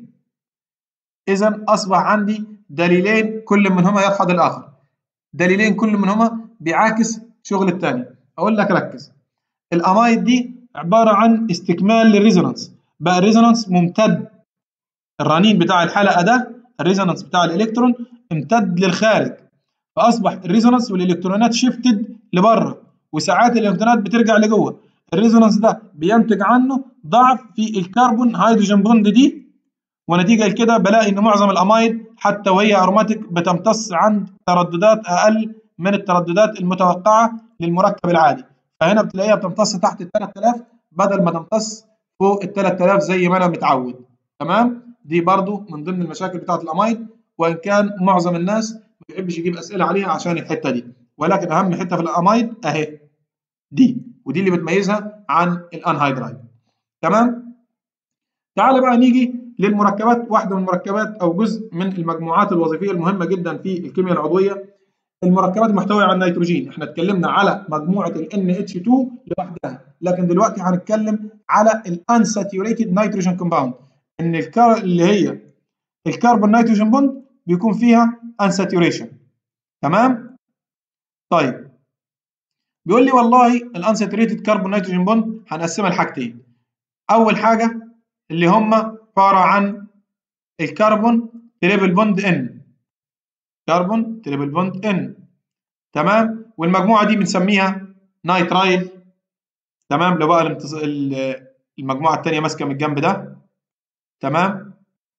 اذا اصبح عندي دليلين كل منهما يدحض الاخر دليلين كل منهما بيعاكس شغل الثاني اقول لك ركز الامايد دي عباره عن استكمال للريزونانس بقى الريزونانس ممتد الرنين بتاع الحلقه ده الريزونانس بتاع الالكترون امتد للخارج فاصبح الريزونانس والالكترونات شيفتد لبره وساعات الالكترونات بترجع لجوه الريزونانس ده بينتج عنه ضعف في الكربون هيدروجين بوند دي ونتيجه لكده بلاقي ان معظم الامايد حتى وهي اروماتيك بتمتص عند ترددات اقل من الترددات المتوقعه للمركب العادي فهنا بتلاقيها بتمتص تحت ال 3000 بدل ما تمتص فوق ال 3000 زي ما انا متعود تمام دي برضو من ضمن المشاكل بتاعه الامايد وان كان معظم الناس ما بيحبش يجيب اسئله عليها عشان الحته دي ولكن اهم حته في الامايد اهي دي ودي اللي بتميزها عن الانهيدرايد تمام تعال بقى نيجي للمركبات واحده من المركبات او جزء من المجموعات الوظيفيه المهمه جدا في الكيمياء العضويه المركبات المحتويه على النيتروجين احنا اتكلمنا على مجموعه ال NH2 لوحدها لكن دلوقتي هنتكلم على الانساتيوريتد نيتروجين كومباوند ان الكار اللي هي الكربون نيتروجين بوند بيكون فيها انساتيوريشن تمام طيب بيقول لي والله الانساتيوريتد كربون نيتروجين بوند هنقسمها لحاجتين اول حاجه اللي هم عباره عن الكربون تريبل بوند ان كربون تريبل بوند ان تمام والمجموعه دي بنسميها نايترايل تمام لو بقى الامتص... المجموعه الثانيه ماسكه من الجنب ده تمام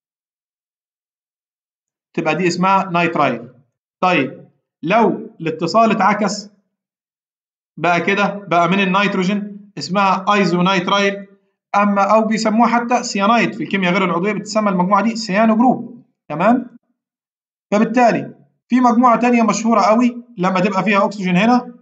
تبقى دي اسمها نايترايل طيب لو الاتصال اتعكس بقى كده بقى من النيتروجين اسمها ايزو نايترايل اما او بيسموها حتى سيانايد في الكيمياء غير العضويه بتسمى المجموعه دي سيانو جروب تمام فبالتالي في مجموعه ثانيه مشهوره قوي لما تبقى فيها اكسجين هنا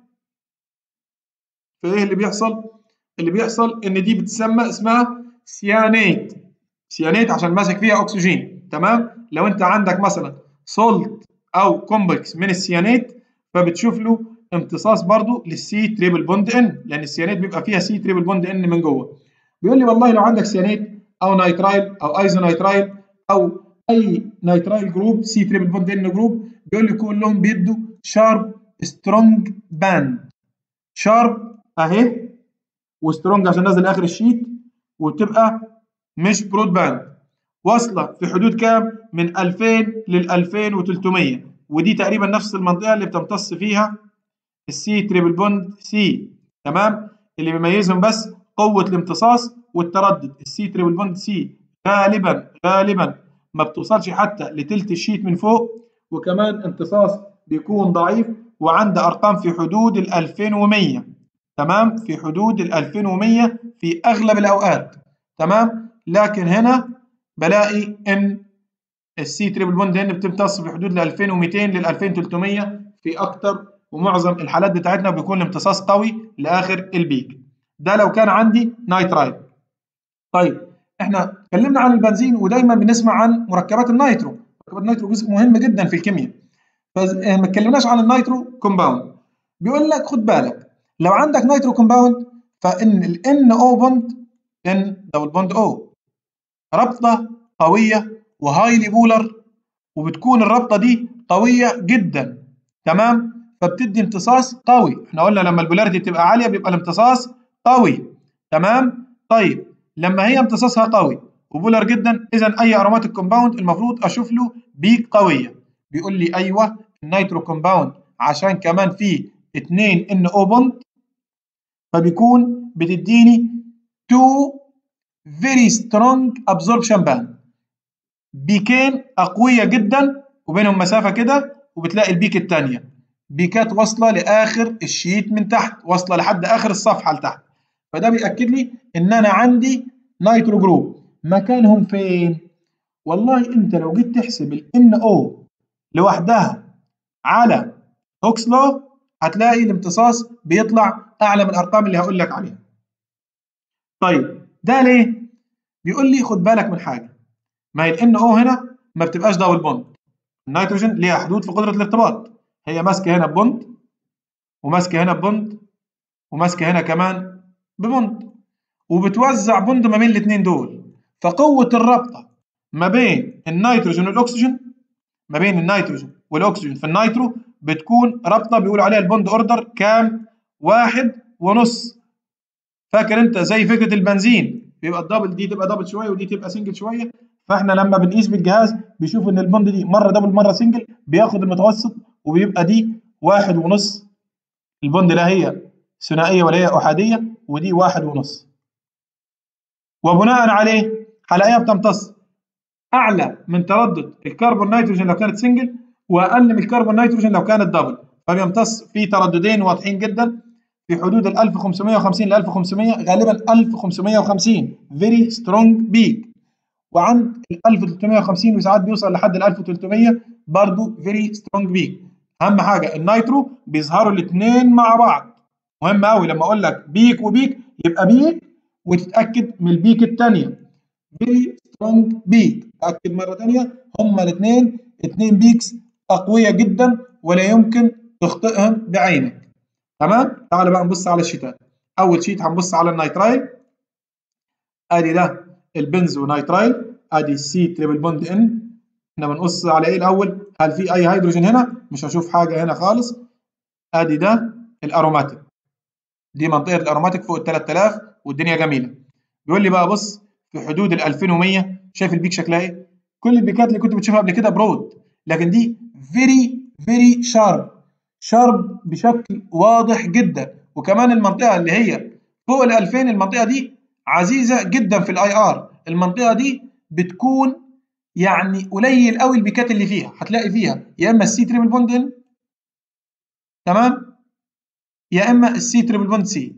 فايه اللي بيحصل اللي بيحصل ان دي بتسمى اسمها سيانيت سيانيت عشان ماسك فيها اكسجين تمام لو انت عندك مثلا سولت او كومبلكس من السيانيت فبتشوف له امتصاص برضو للسي تريبل بوند ان لان السيانيت بيبقى فيها سي تريبل بوند ان من جوه بيقول لي والله لو عندك سيانيت او نيترايل او ايزو نيترايل او اي نيترايل جروب سي تريبل بوند ان جروب بيقول لي كلهم بيدوا شارب سترونج باند شارب اهي وسترونج عشان نازل اخر الشيت وتبقى مش برود باند واصله في حدود كام من 2000 لل 2300 ودي تقريبا نفس المنطقه اللي بتمتص فيها السي تريبل بوند سي تمام اللي بيميزهم بس قوه الامتصاص والتردد السي تريبل بوند سي غالبا غالبا ما بتوصلش حتى لتلت الشيت من فوق وكمان امتصاص بيكون ضعيف وعنده ارقام في حدود ال 2100 تمام في حدود ال 2100 في اغلب الاوقات تمام لكن هنا بلاقي ان السي تريبل بوند هنا بتمتص في حدود ال 2200 لل 2300 في اكتر ومعظم الحالات بتاعتنا بيكون الامتصاص قوي لاخر البيك ده لو كان عندي نايترايل طيب احنا اتكلمنا عن البنزين ودايما بنسمع عن مركبات النيترو مركبات النيترو جزء مهم جدا في الكيمياء فما اتكلمناش عن النيترو كومباوند بيقول لك خد بالك لو عندك نيترو كومباوند فان ال NO بوند ان دبل بوند او رابطه قويه وهايلي بولر وبتكون الرابطه دي قويه جدا تمام فبتدي امتصاص قوي احنا قلنا لما البولاريتي تبقى عاليه بيبقى الامتصاص قوي تمام طيب لما هي امتصاصها قوي وبولر جدا اذا اي اروماتيك كومباوند المفروض اشوف له بيك قويه بيقول لي ايوه النيترو كومباوند عشان كمان فيه 2 ان او بوند فبيكون بتديني 2 very strong absorption band بيكين أقوية جدا وبينهم مسافة كده وبتلاقي البيك الثانية بيكات واصلة لآخر الشيت من تحت واصلة لحد آخر الصفحة لتحت فده بيأكد لي إن أنا عندي نيترو جروب مكانهم فين؟ والله أنت لو جيت تحسب ال NO لوحدها على هوكس لو هتلاقي الامتصاص بيطلع أعلى من الأرقام اللي هقول لك عليها. طيب ده ليه؟ بيقول لي خد بالك من حاجة ما هي ال NO هنا ما بتبقاش دبل بوند النيتروجين ليها حدود في قدرة الارتباط هي ماسكة هنا ببوند وماسكة هنا ببوند وماسكة هنا كمان ببوند وبتوزع بوند ما بين الاثنين دول فقوة الرابطة ما بين النيتروجين والأكسجين ما بين النيتروجين والأكسجين في النيترو بتكون رابطة بيقولوا عليها البوند أوردر كام؟ واحد ونص فاكر أنت زي فكرة البنزين بيبقى الدبل دي تبقى دبل شوية ودي تبقى سنجل شوية فاحنا لما بنقيس بالجهاز بيشوف ان البوند دي مره دبل مره سنجل بياخد المتوسط وبيبقى دي واحد ونص البوند لا هي ثنائيه ولا هي احاديه ودي واحد ونص وبناء عليه هلاقيها بتمتص اعلى من تردد الكربون نيتروجين لو كانت سنجل واقل من الكربون نيتروجين لو كانت دبل فبيمتص في ترددين واضحين جدا في حدود ال 1550 ل 1500 غالبا 1550 فيري سترونج بيك وعند ال 1350 وساعات بيوصل لحد ال 1300 برضه فيري سترونج بيك اهم حاجه النيترو بيظهروا الاثنين مع بعض مهم قوي لما اقول لك بيك وبيك يبقى بيك وتتاكد من البيك الثانيه فيري سترونج بيك تاكد مره ثانيه هما الاثنين اثنين بيكس اقوياء جدا ولا يمكن تخطئهم بعينك تمام تعال بقى نبص على الشيتات اول شيت هنبص على النيترايل ادي ده البنزو نيترايل ادي السي تريبل بوند ان احنا بنقص على ايه الاول هل في اي هيدروجين هنا مش هشوف حاجه هنا خالص ادي ده الاروماتيك دي منطقه الاروماتيك فوق ال 3000 والدنيا جميله بيقول لي بقى بص في حدود ال 2100 شايف البيك شكلها ايه كل البيكات اللي كنت بتشوفها قبل كده برود لكن دي فيري فيري شارب شارب بشكل واضح جدا وكمان المنطقه اللي هي فوق ال 2000 المنطقه دي عزيزه جدا في الاي ار المنطقه دي بتكون يعني قليل قوي البيكات اللي فيها هتلاقي فيها يا اما السي تريبل بوند ان تمام يا اما السي تريبل بوند سي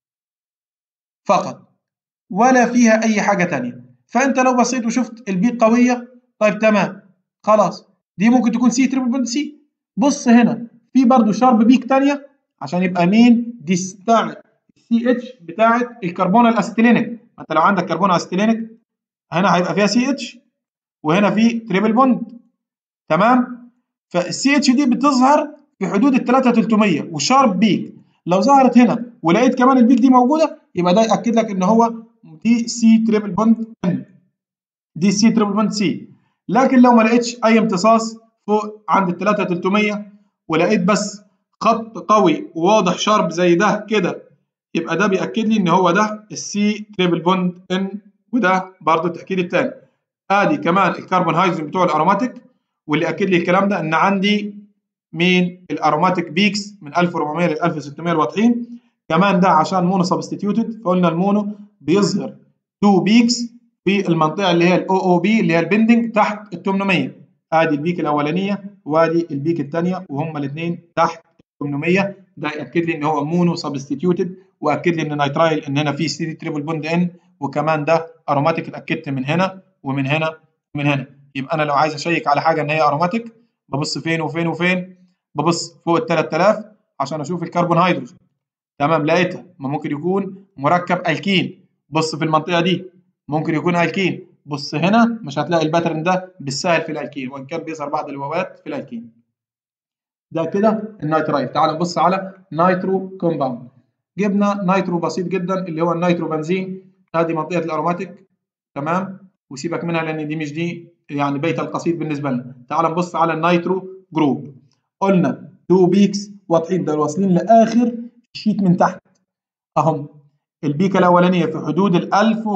فقط ولا فيها اي حاجه تانية فانت لو بصيت وشفت البيك قويه طيب تمام خلاص دي ممكن تكون سي تريبل بوند سي بص هنا في برضو شارب بيك تانية عشان يبقى مين دي بتاعت السي اتش بتاعت الكربون الاسيتيلينيك انت لو عندك كربون اسيتيلينيك هنا هيبقى فيها سي اتش وهنا في تريبل بوند تمام فالسي اتش دي بتظهر في حدود ال 3300 وشارب بيك لو ظهرت هنا ولقيت كمان البيك دي موجوده يبقى ده ياكد لك ان هو دي سي تريبل بوند ان دي سي تريبل بوند سي لكن لو ما لقيتش اي امتصاص فوق عند ال 3300 ولقيت بس خط قوي وواضح شارب زي ده كده يبقى ده بياكد لي ان هو ده السي تريبل بوند ان وده برضه التاكيد الثاني ادي كمان الكربون هيدروجين بتوع الاروماتيك واللي اكد لي الكلام ده ان عندي مين الاروماتيك بيكس من 1400 ل 1600 الواضحين كمان ده عشان مونو سبستيتيوتد فقلنا المونو بيظهر 2 بيكس في المنطقه اللي هي الاو او بي اللي هي البندنج تحت ال 800 ادي البيك الاولانيه وادي البيك الثانيه وهما الاثنين تحت 800 ده ياكد لي ان هو مونو سبستيتيوتد واكد لي ان نيترايل ان هنا في سي تريبل بوند ان وكمان ده اروماتيك اتاكدت من هنا ومن هنا ومن هنا يبقى انا لو عايز اشيك على حاجه ان هي اروماتيك ببص فين وفين وفين ببص فوق ال 3000 عشان اشوف الكربون هيدروجين تمام لقيتها ما ممكن يكون مركب الكين بص في المنطقه دي ممكن يكون الكين بص هنا مش هتلاقي الباترن ده بالسهل في الالكين وان كان بيظهر بعض الووات في الالكين ده كده النيترايل تعال نبص على نيترو كومباوند جبنا نيترو بسيط جدا اللي هو النيترو بنزين ادي منطقه الاروماتيك تمام وسيبك منها لان دي مش دي يعني بيت القصيد بالنسبه لنا تعال نبص على النيترو جروب قلنا تو بيكس واضحين دول واصلين لاخر الشيت من تحت اهم البيك الاولانيه في حدود ال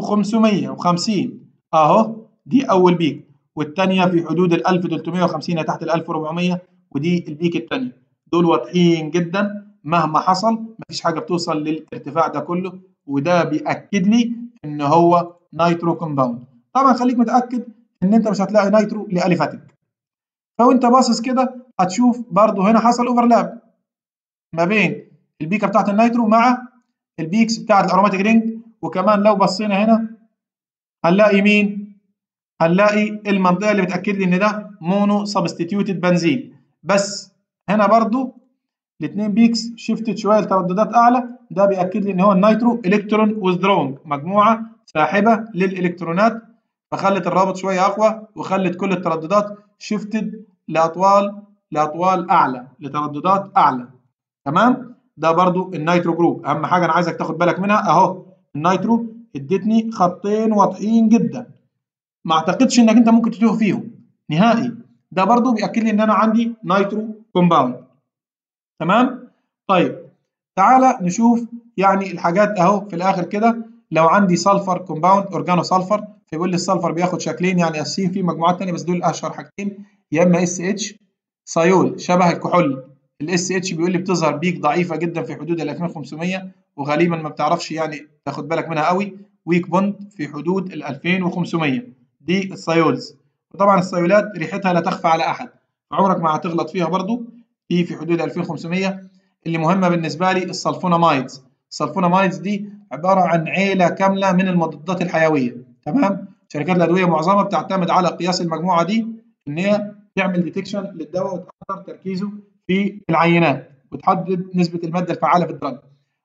1550 اهو دي اول بيك والثانيه في حدود ال 1350 تحت ال 1400 ودي البيك الثانيه دول واضحين جدا مهما حصل مفيش حاجه بتوصل للارتفاع ده كله وده بياكد لي ان هو نيترو كومباوند طبعا خليك متاكد ان انت مش هتلاقي نيترو لاليفاتيك فوانت باصص كده هتشوف برضو هنا حصل اوفرلاب ما بين البيكه بتاعت النيترو مع البيكس بتاعت الاروماتيك رينج وكمان لو بصينا هنا هنلاقي مين هنلاقي المنطقه اللي بتاكد لي ان ده مونو سبستيتيوتد بنزين بس هنا برضو الاثنين بيكس شيفتد شويه لترددات اعلى ده بياكد لي ان هو النيترو الكترون وذرونج مجموعه ساحبه للالكترونات فخلت الرابط شويه اقوى وخلت كل الترددات شيفتد لاطوال لاطوال اعلى لترددات اعلى تمام ده برضو النيترو جروب اهم حاجه انا عايزك تاخد بالك منها اهو النيترو ادتني خطين واضحين جدا ما اعتقدش انك انت ممكن تتوه فيهم نهائي ده برضو بياكد لي ان انا عندي نيترو كومباوند تمام طيب تعالى نشوف يعني الحاجات اهو في الاخر كده لو عندي سلفر كومباوند اورجانو سلفر فيقول لي السلفر بياخد شكلين يعني اساسيين في مجموعات ثانيه بس دول اشهر حاجتين يا اما اس اتش سايول شبه الكحول الاس اتش بيقول لي بتظهر بيك ضعيفه جدا في حدود ال 2500 وغالبا ما بتعرفش يعني تاخد بالك منها قوي ويك بوند في حدود ال 2500 دي السايولز وطبعا السايولات ريحتها لا تخفى على احد عمرك ما هتغلط فيها برضو دي في حدود 2500 اللي مهمه بالنسبه لي السلفونامايدز السلفونامايدز دي عباره عن عيله كامله من المضادات الحيويه تمام شركات الادويه معظمها بتعتمد على قياس المجموعه دي ان هي تعمل ديتكشن للدواء وتقدر تركيزه في العينات وتحدد نسبه الماده الفعاله في الدرج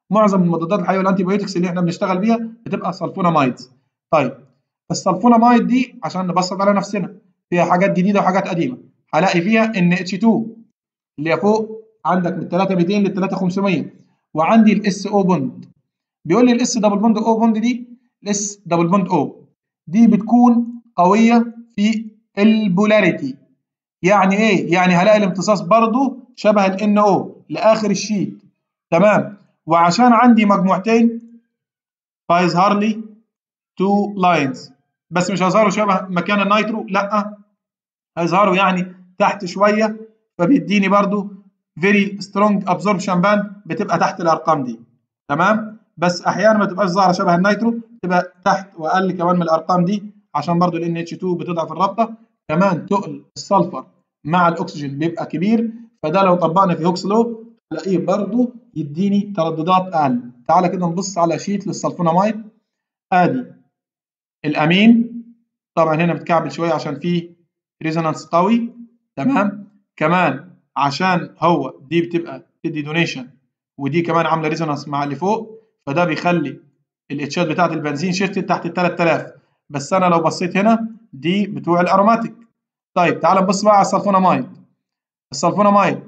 معظم المضادات الحيويه والانتي بايوتكس اللي احنا بنشتغل بيها بتبقى سلفونامايدز طيب السلفونامايد دي عشان نبسط على نفسنا فيها حاجات جديده وحاجات قديمه هلاقي فيها ان اتش 2 اللي هي فوق عندك من 3200 لل 3500 وعندي الاس او بوند بيقول لي الاس دبل بوند او بوند دي الاس دبل بوند او دي بتكون قويه في البولاريتي يعني ايه يعني هلاقي الامتصاص برضو شبه الان او لاخر الشيت تمام وعشان عندي مجموعتين فيظهر لي تو لاينز بس مش هيظهروا شبه مكان النيترو لا هيظهروا يعني تحت شويه فبيديني برضو فيري سترونج ابزوربشن باند بتبقى تحت الارقام دي تمام بس احيانا ما تبقاش ظاهره شبه النيترو تبقى تحت واقل كمان من الارقام دي عشان برضو ال NH2 بتضعف الرابطه كمان تقل السلفر مع الاكسجين بيبقى كبير فده لو طبقنا في هوكس لو هلاقيه برضو يديني ترددات اقل تعالى كده نبص على شيت للسلفونامايد ادي الامين طبعا هنا متكعبل شويه عشان فيه ريزونانس قوي تمام كمان عشان هو دي بتبقى تدي دونيشن ودي كمان عامله ريزونانس مع اللي فوق فده بيخلي الاتشات بتاعت البنزين شيفتد تحت ال 3000 بس انا لو بصيت هنا دي بتوع الاروماتيك طيب تعال نبص بقى على السلفونامايد السلفونامايد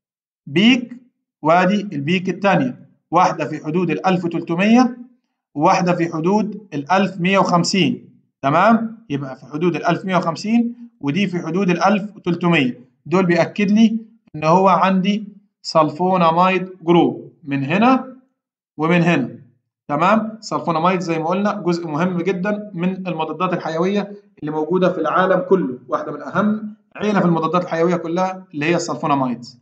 بيك وادي البيك الثانيه واحده في حدود ال 1300 وواحده في حدود ال 1150 تمام يبقى في حدود ال 1150 ودي في حدود ال 1300 دول بيأكد لي ان هو عندي سلفونامايد جروب من هنا ومن هنا تمام سلفونامايد زي ما قلنا جزء مهم جدا من المضادات الحيويه اللي موجوده في العالم كله واحده من اهم عيله في المضادات الحيويه كلها اللي هي السلفونامايدز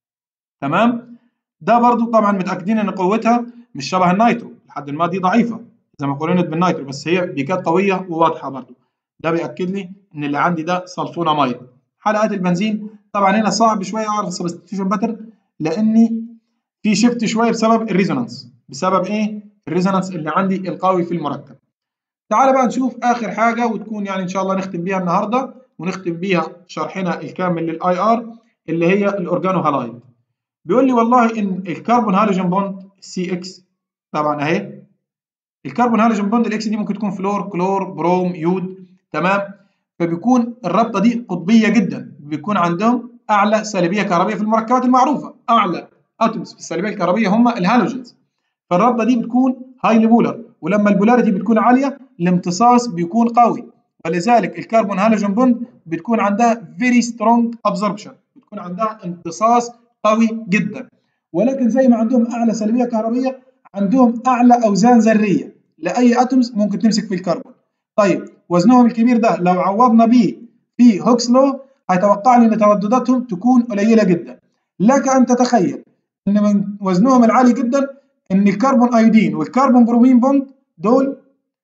تمام ده برضو طبعا متاكدين ان قوتها مش شبه النيترو لحد ما دي ضعيفه زي ما قارنت بالنيترو بس هي بيكات قويه وواضحه برضو ده بياكد لي ان اللي عندي ده سلفونامايد حلقات البنزين طبعا هنا صعب شويه اعرف السبستيوشن باترن لاني في شيفت شويه بسبب الريزونانس بسبب ايه الريزونانس اللي عندي القوي في المركب تعال بقى نشوف اخر حاجه وتكون يعني ان شاء الله نختم بيها النهارده ونختم بيها شرحنا الكامل للاي ار اللي هي الاورجانو هالايد بيقول لي والله ان الكربون هالوجين بوند سي اكس طبعا اهي الكربون هالوجين بوند الاكس دي ممكن تكون فلور كلور بروم يود تمام فبيكون الرابطه دي قطبيه جدا بيكون عندهم اعلى سالبيه كهربيه في المركبات المعروفه اعلى اتومز في السالبيه الكهربيه هم الهالوجينز فالرابطه دي بتكون هاي بولر ولما البولاريتي بتكون عاليه الامتصاص بيكون قوي ولذلك الكربون هالوجين بوند بتكون عندها فيري سترونج ابزوربشن بتكون عندها امتصاص قوي جدا ولكن زي ما عندهم اعلى سلبيه كهربيه عندهم اعلى اوزان ذريه لاي اتومز ممكن تمسك في الكربون طيب وزنهم الكبير ده لو عوضنا بيه في هوكس لو هيتوقع لي ان تردداتهم تكون قليله جدا لك ان تتخيل ان من وزنهم العالي جدا ان الكربون ايودين والكربون برومين بوند دول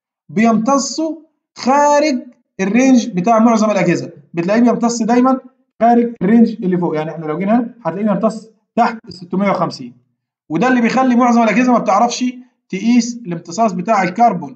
بيمتصوا خارج الرينج بتاع معظم الاجهزه بتلاقيه بيمتص دايما خارج الرينج اللي فوق يعني احنا لو جينا هنا هتلاقيه بيمتص تحت ال 650 وده اللي بيخلي معظم الاجهزه ما بتعرفش تقيس الامتصاص بتاع الكربون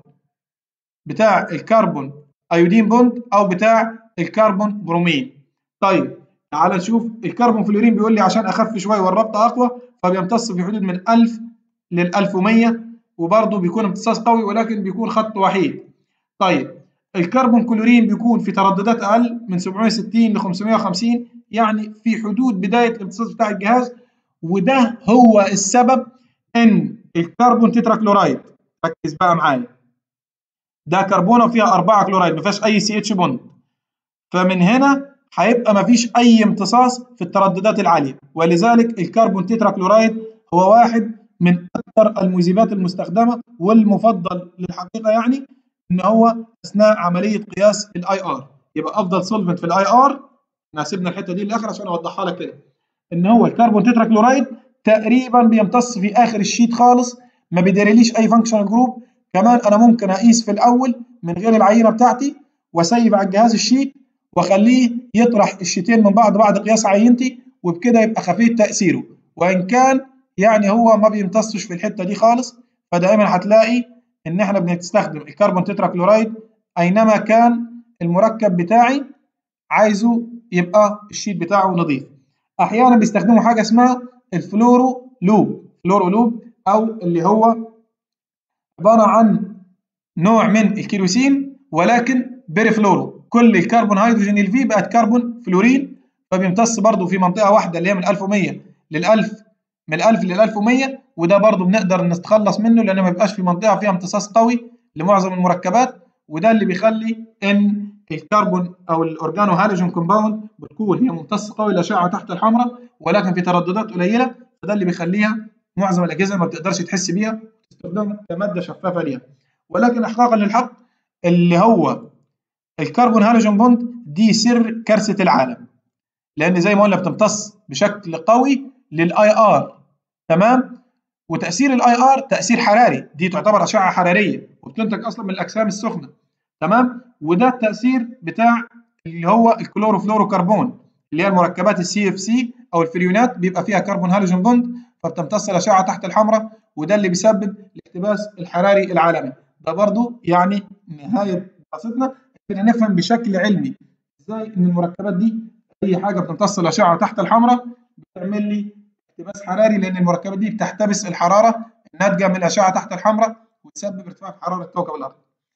بتاع الكربون ايودين بوند او بتاع الكربون برومين طيب تعال نشوف الكربون فلورين بيقول لي عشان اخف شويه والرابطه اقوى فبيمتص في حدود من 1000 لل 1100 وبرضه بيكون امتصاص قوي ولكن بيكون خط وحيد طيب الكربون كلورين بيكون في ترددات اقل من 760 ل 550 يعني في حدود بدايه الامتصاص بتاع الجهاز وده هو السبب ان الكربون تترا كلورايد ركز بقى معايا ده كربونه فيها أربعة كلورايد ما فيهاش اي سي اتش بوند فمن هنا هيبقى ما فيش اي امتصاص في الترددات العاليه ولذلك الكربون تترا كلورايد هو واحد من اكثر المذيبات المستخدمه والمفضل للحقيقه يعني ان هو اثناء عمليه قياس الاي ار يبقى افضل سولفنت في الاي ار احنا سيبنا الحته دي للاخر عشان اوضحها لك كده ان هو الكربون تترا كلورايد تقريبا بيمتص في اخر الشيت خالص ما بيديرليش اي فانكشنال جروب كمان انا ممكن اقيس في الاول من غير العينه بتاعتي واسيب على الجهاز الشيت واخليه يطرح الشيتين من بعض بعد قياس عينتي وبكده يبقى خفيف تاثيره وان كان يعني هو ما بيمتصش في الحته دي خالص فدائما هتلاقي ان احنا بنستخدم الكربون تترا كلورايد اينما كان المركب بتاعي عايزه يبقى الشيت بتاعه نظيف احيانا بيستخدموا حاجه اسمها الفلورو لوب فلورو لوب او اللي هو عباره عن نوع من الكيروسين ولكن بيريفلورو كل الكربون هيدروجين الفي بقت كربون فلورين فبيمتص برضه في منطقه واحده اللي هي من 1100 لل 1000 من 1000 لل 1100 وده برضه بنقدر نتخلص منه لان ما بيبقاش في منطقه فيها امتصاص قوي لمعظم المركبات وده اللي بيخلي ان الكربون او الاورجانو هالوجين كومباوند بتكون هي ممتص قوي الاشعه تحت الحمراء ولكن في ترددات قليله فده اللي بيخليها معظم الاجهزه ما بتقدرش تحس بيها تستخدمها كماده شفافه ليها ولكن احقاقا للحق اللي هو الكربون هالوجين بوند دي سر كارثه العالم لان زي ما قلنا بتمتص بشكل قوي للاي ار تمام وتاثير الاي ار تاثير حراري دي تعتبر اشعه حراريه وبتنتج اصلا من الاجسام السخنه تمام وده التاثير بتاع اللي هو الكلوروفلوروكربون اللي هي المركبات السي اف سي او الفريونات بيبقى فيها كربون هالوجين بوند فبتمتص الاشعه تحت الحمراء وده اللي بيسبب الاحتباس الحراري العالمي ده برضو يعني نهايه دراستنا كده نفهم بشكل علمي ازاي ان المركبات دي اي حاجه بتمتص الاشعه تحت الحمراء بتعمل لي احتباس حراري لان المركبات دي بتحتبس الحراره الناتجه من الاشعه تحت الحمراء وتسبب ارتفاع في حراره كوكب الارض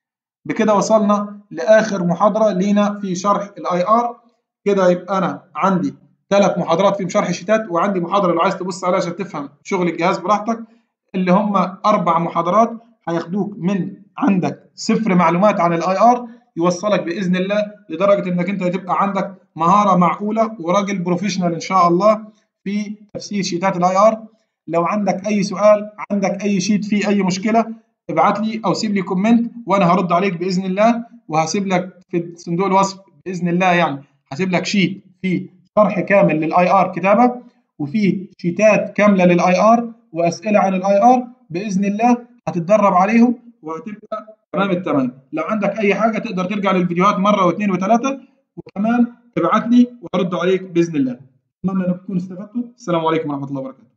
بكده وصلنا لاخر محاضره لينا في شرح الاي ار كده يبقى انا عندي ثلاث محاضرات فيهم شرح شتات وعندي محاضره لو عايز تبص عليها عشان تفهم شغل الجهاز براحتك اللي هم اربع محاضرات هياخدوك من عندك صفر معلومات عن الاي ار يوصلك باذن الله لدرجه انك انت هتبقى عندك مهاره معقوله وراجل بروفيشنال ان شاء الله في تفسير شيتات الاي ار لو عندك اي سؤال عندك اي شيت فيه اي مشكله ابعت لي او سيب لي كومنت وانا هرد عليك باذن الله وهسيب لك في صندوق الوصف باذن الله يعني هسيب لك شيت فيه شرح كامل للاي ار كتابه وفيه شيتات كامله للاي ار واسئله عن الاي ار باذن الله هتتدرب عليهم وهتبقى تمام التمام لو عندك اي حاجه تقدر ترجع للفيديوهات مره واثنين وثلاثه وكمان ابعت لي وهرد عليك باذن الله اتمنى انكم تكونوا استفدتوا السلام عليكم ورحمه الله وبركاته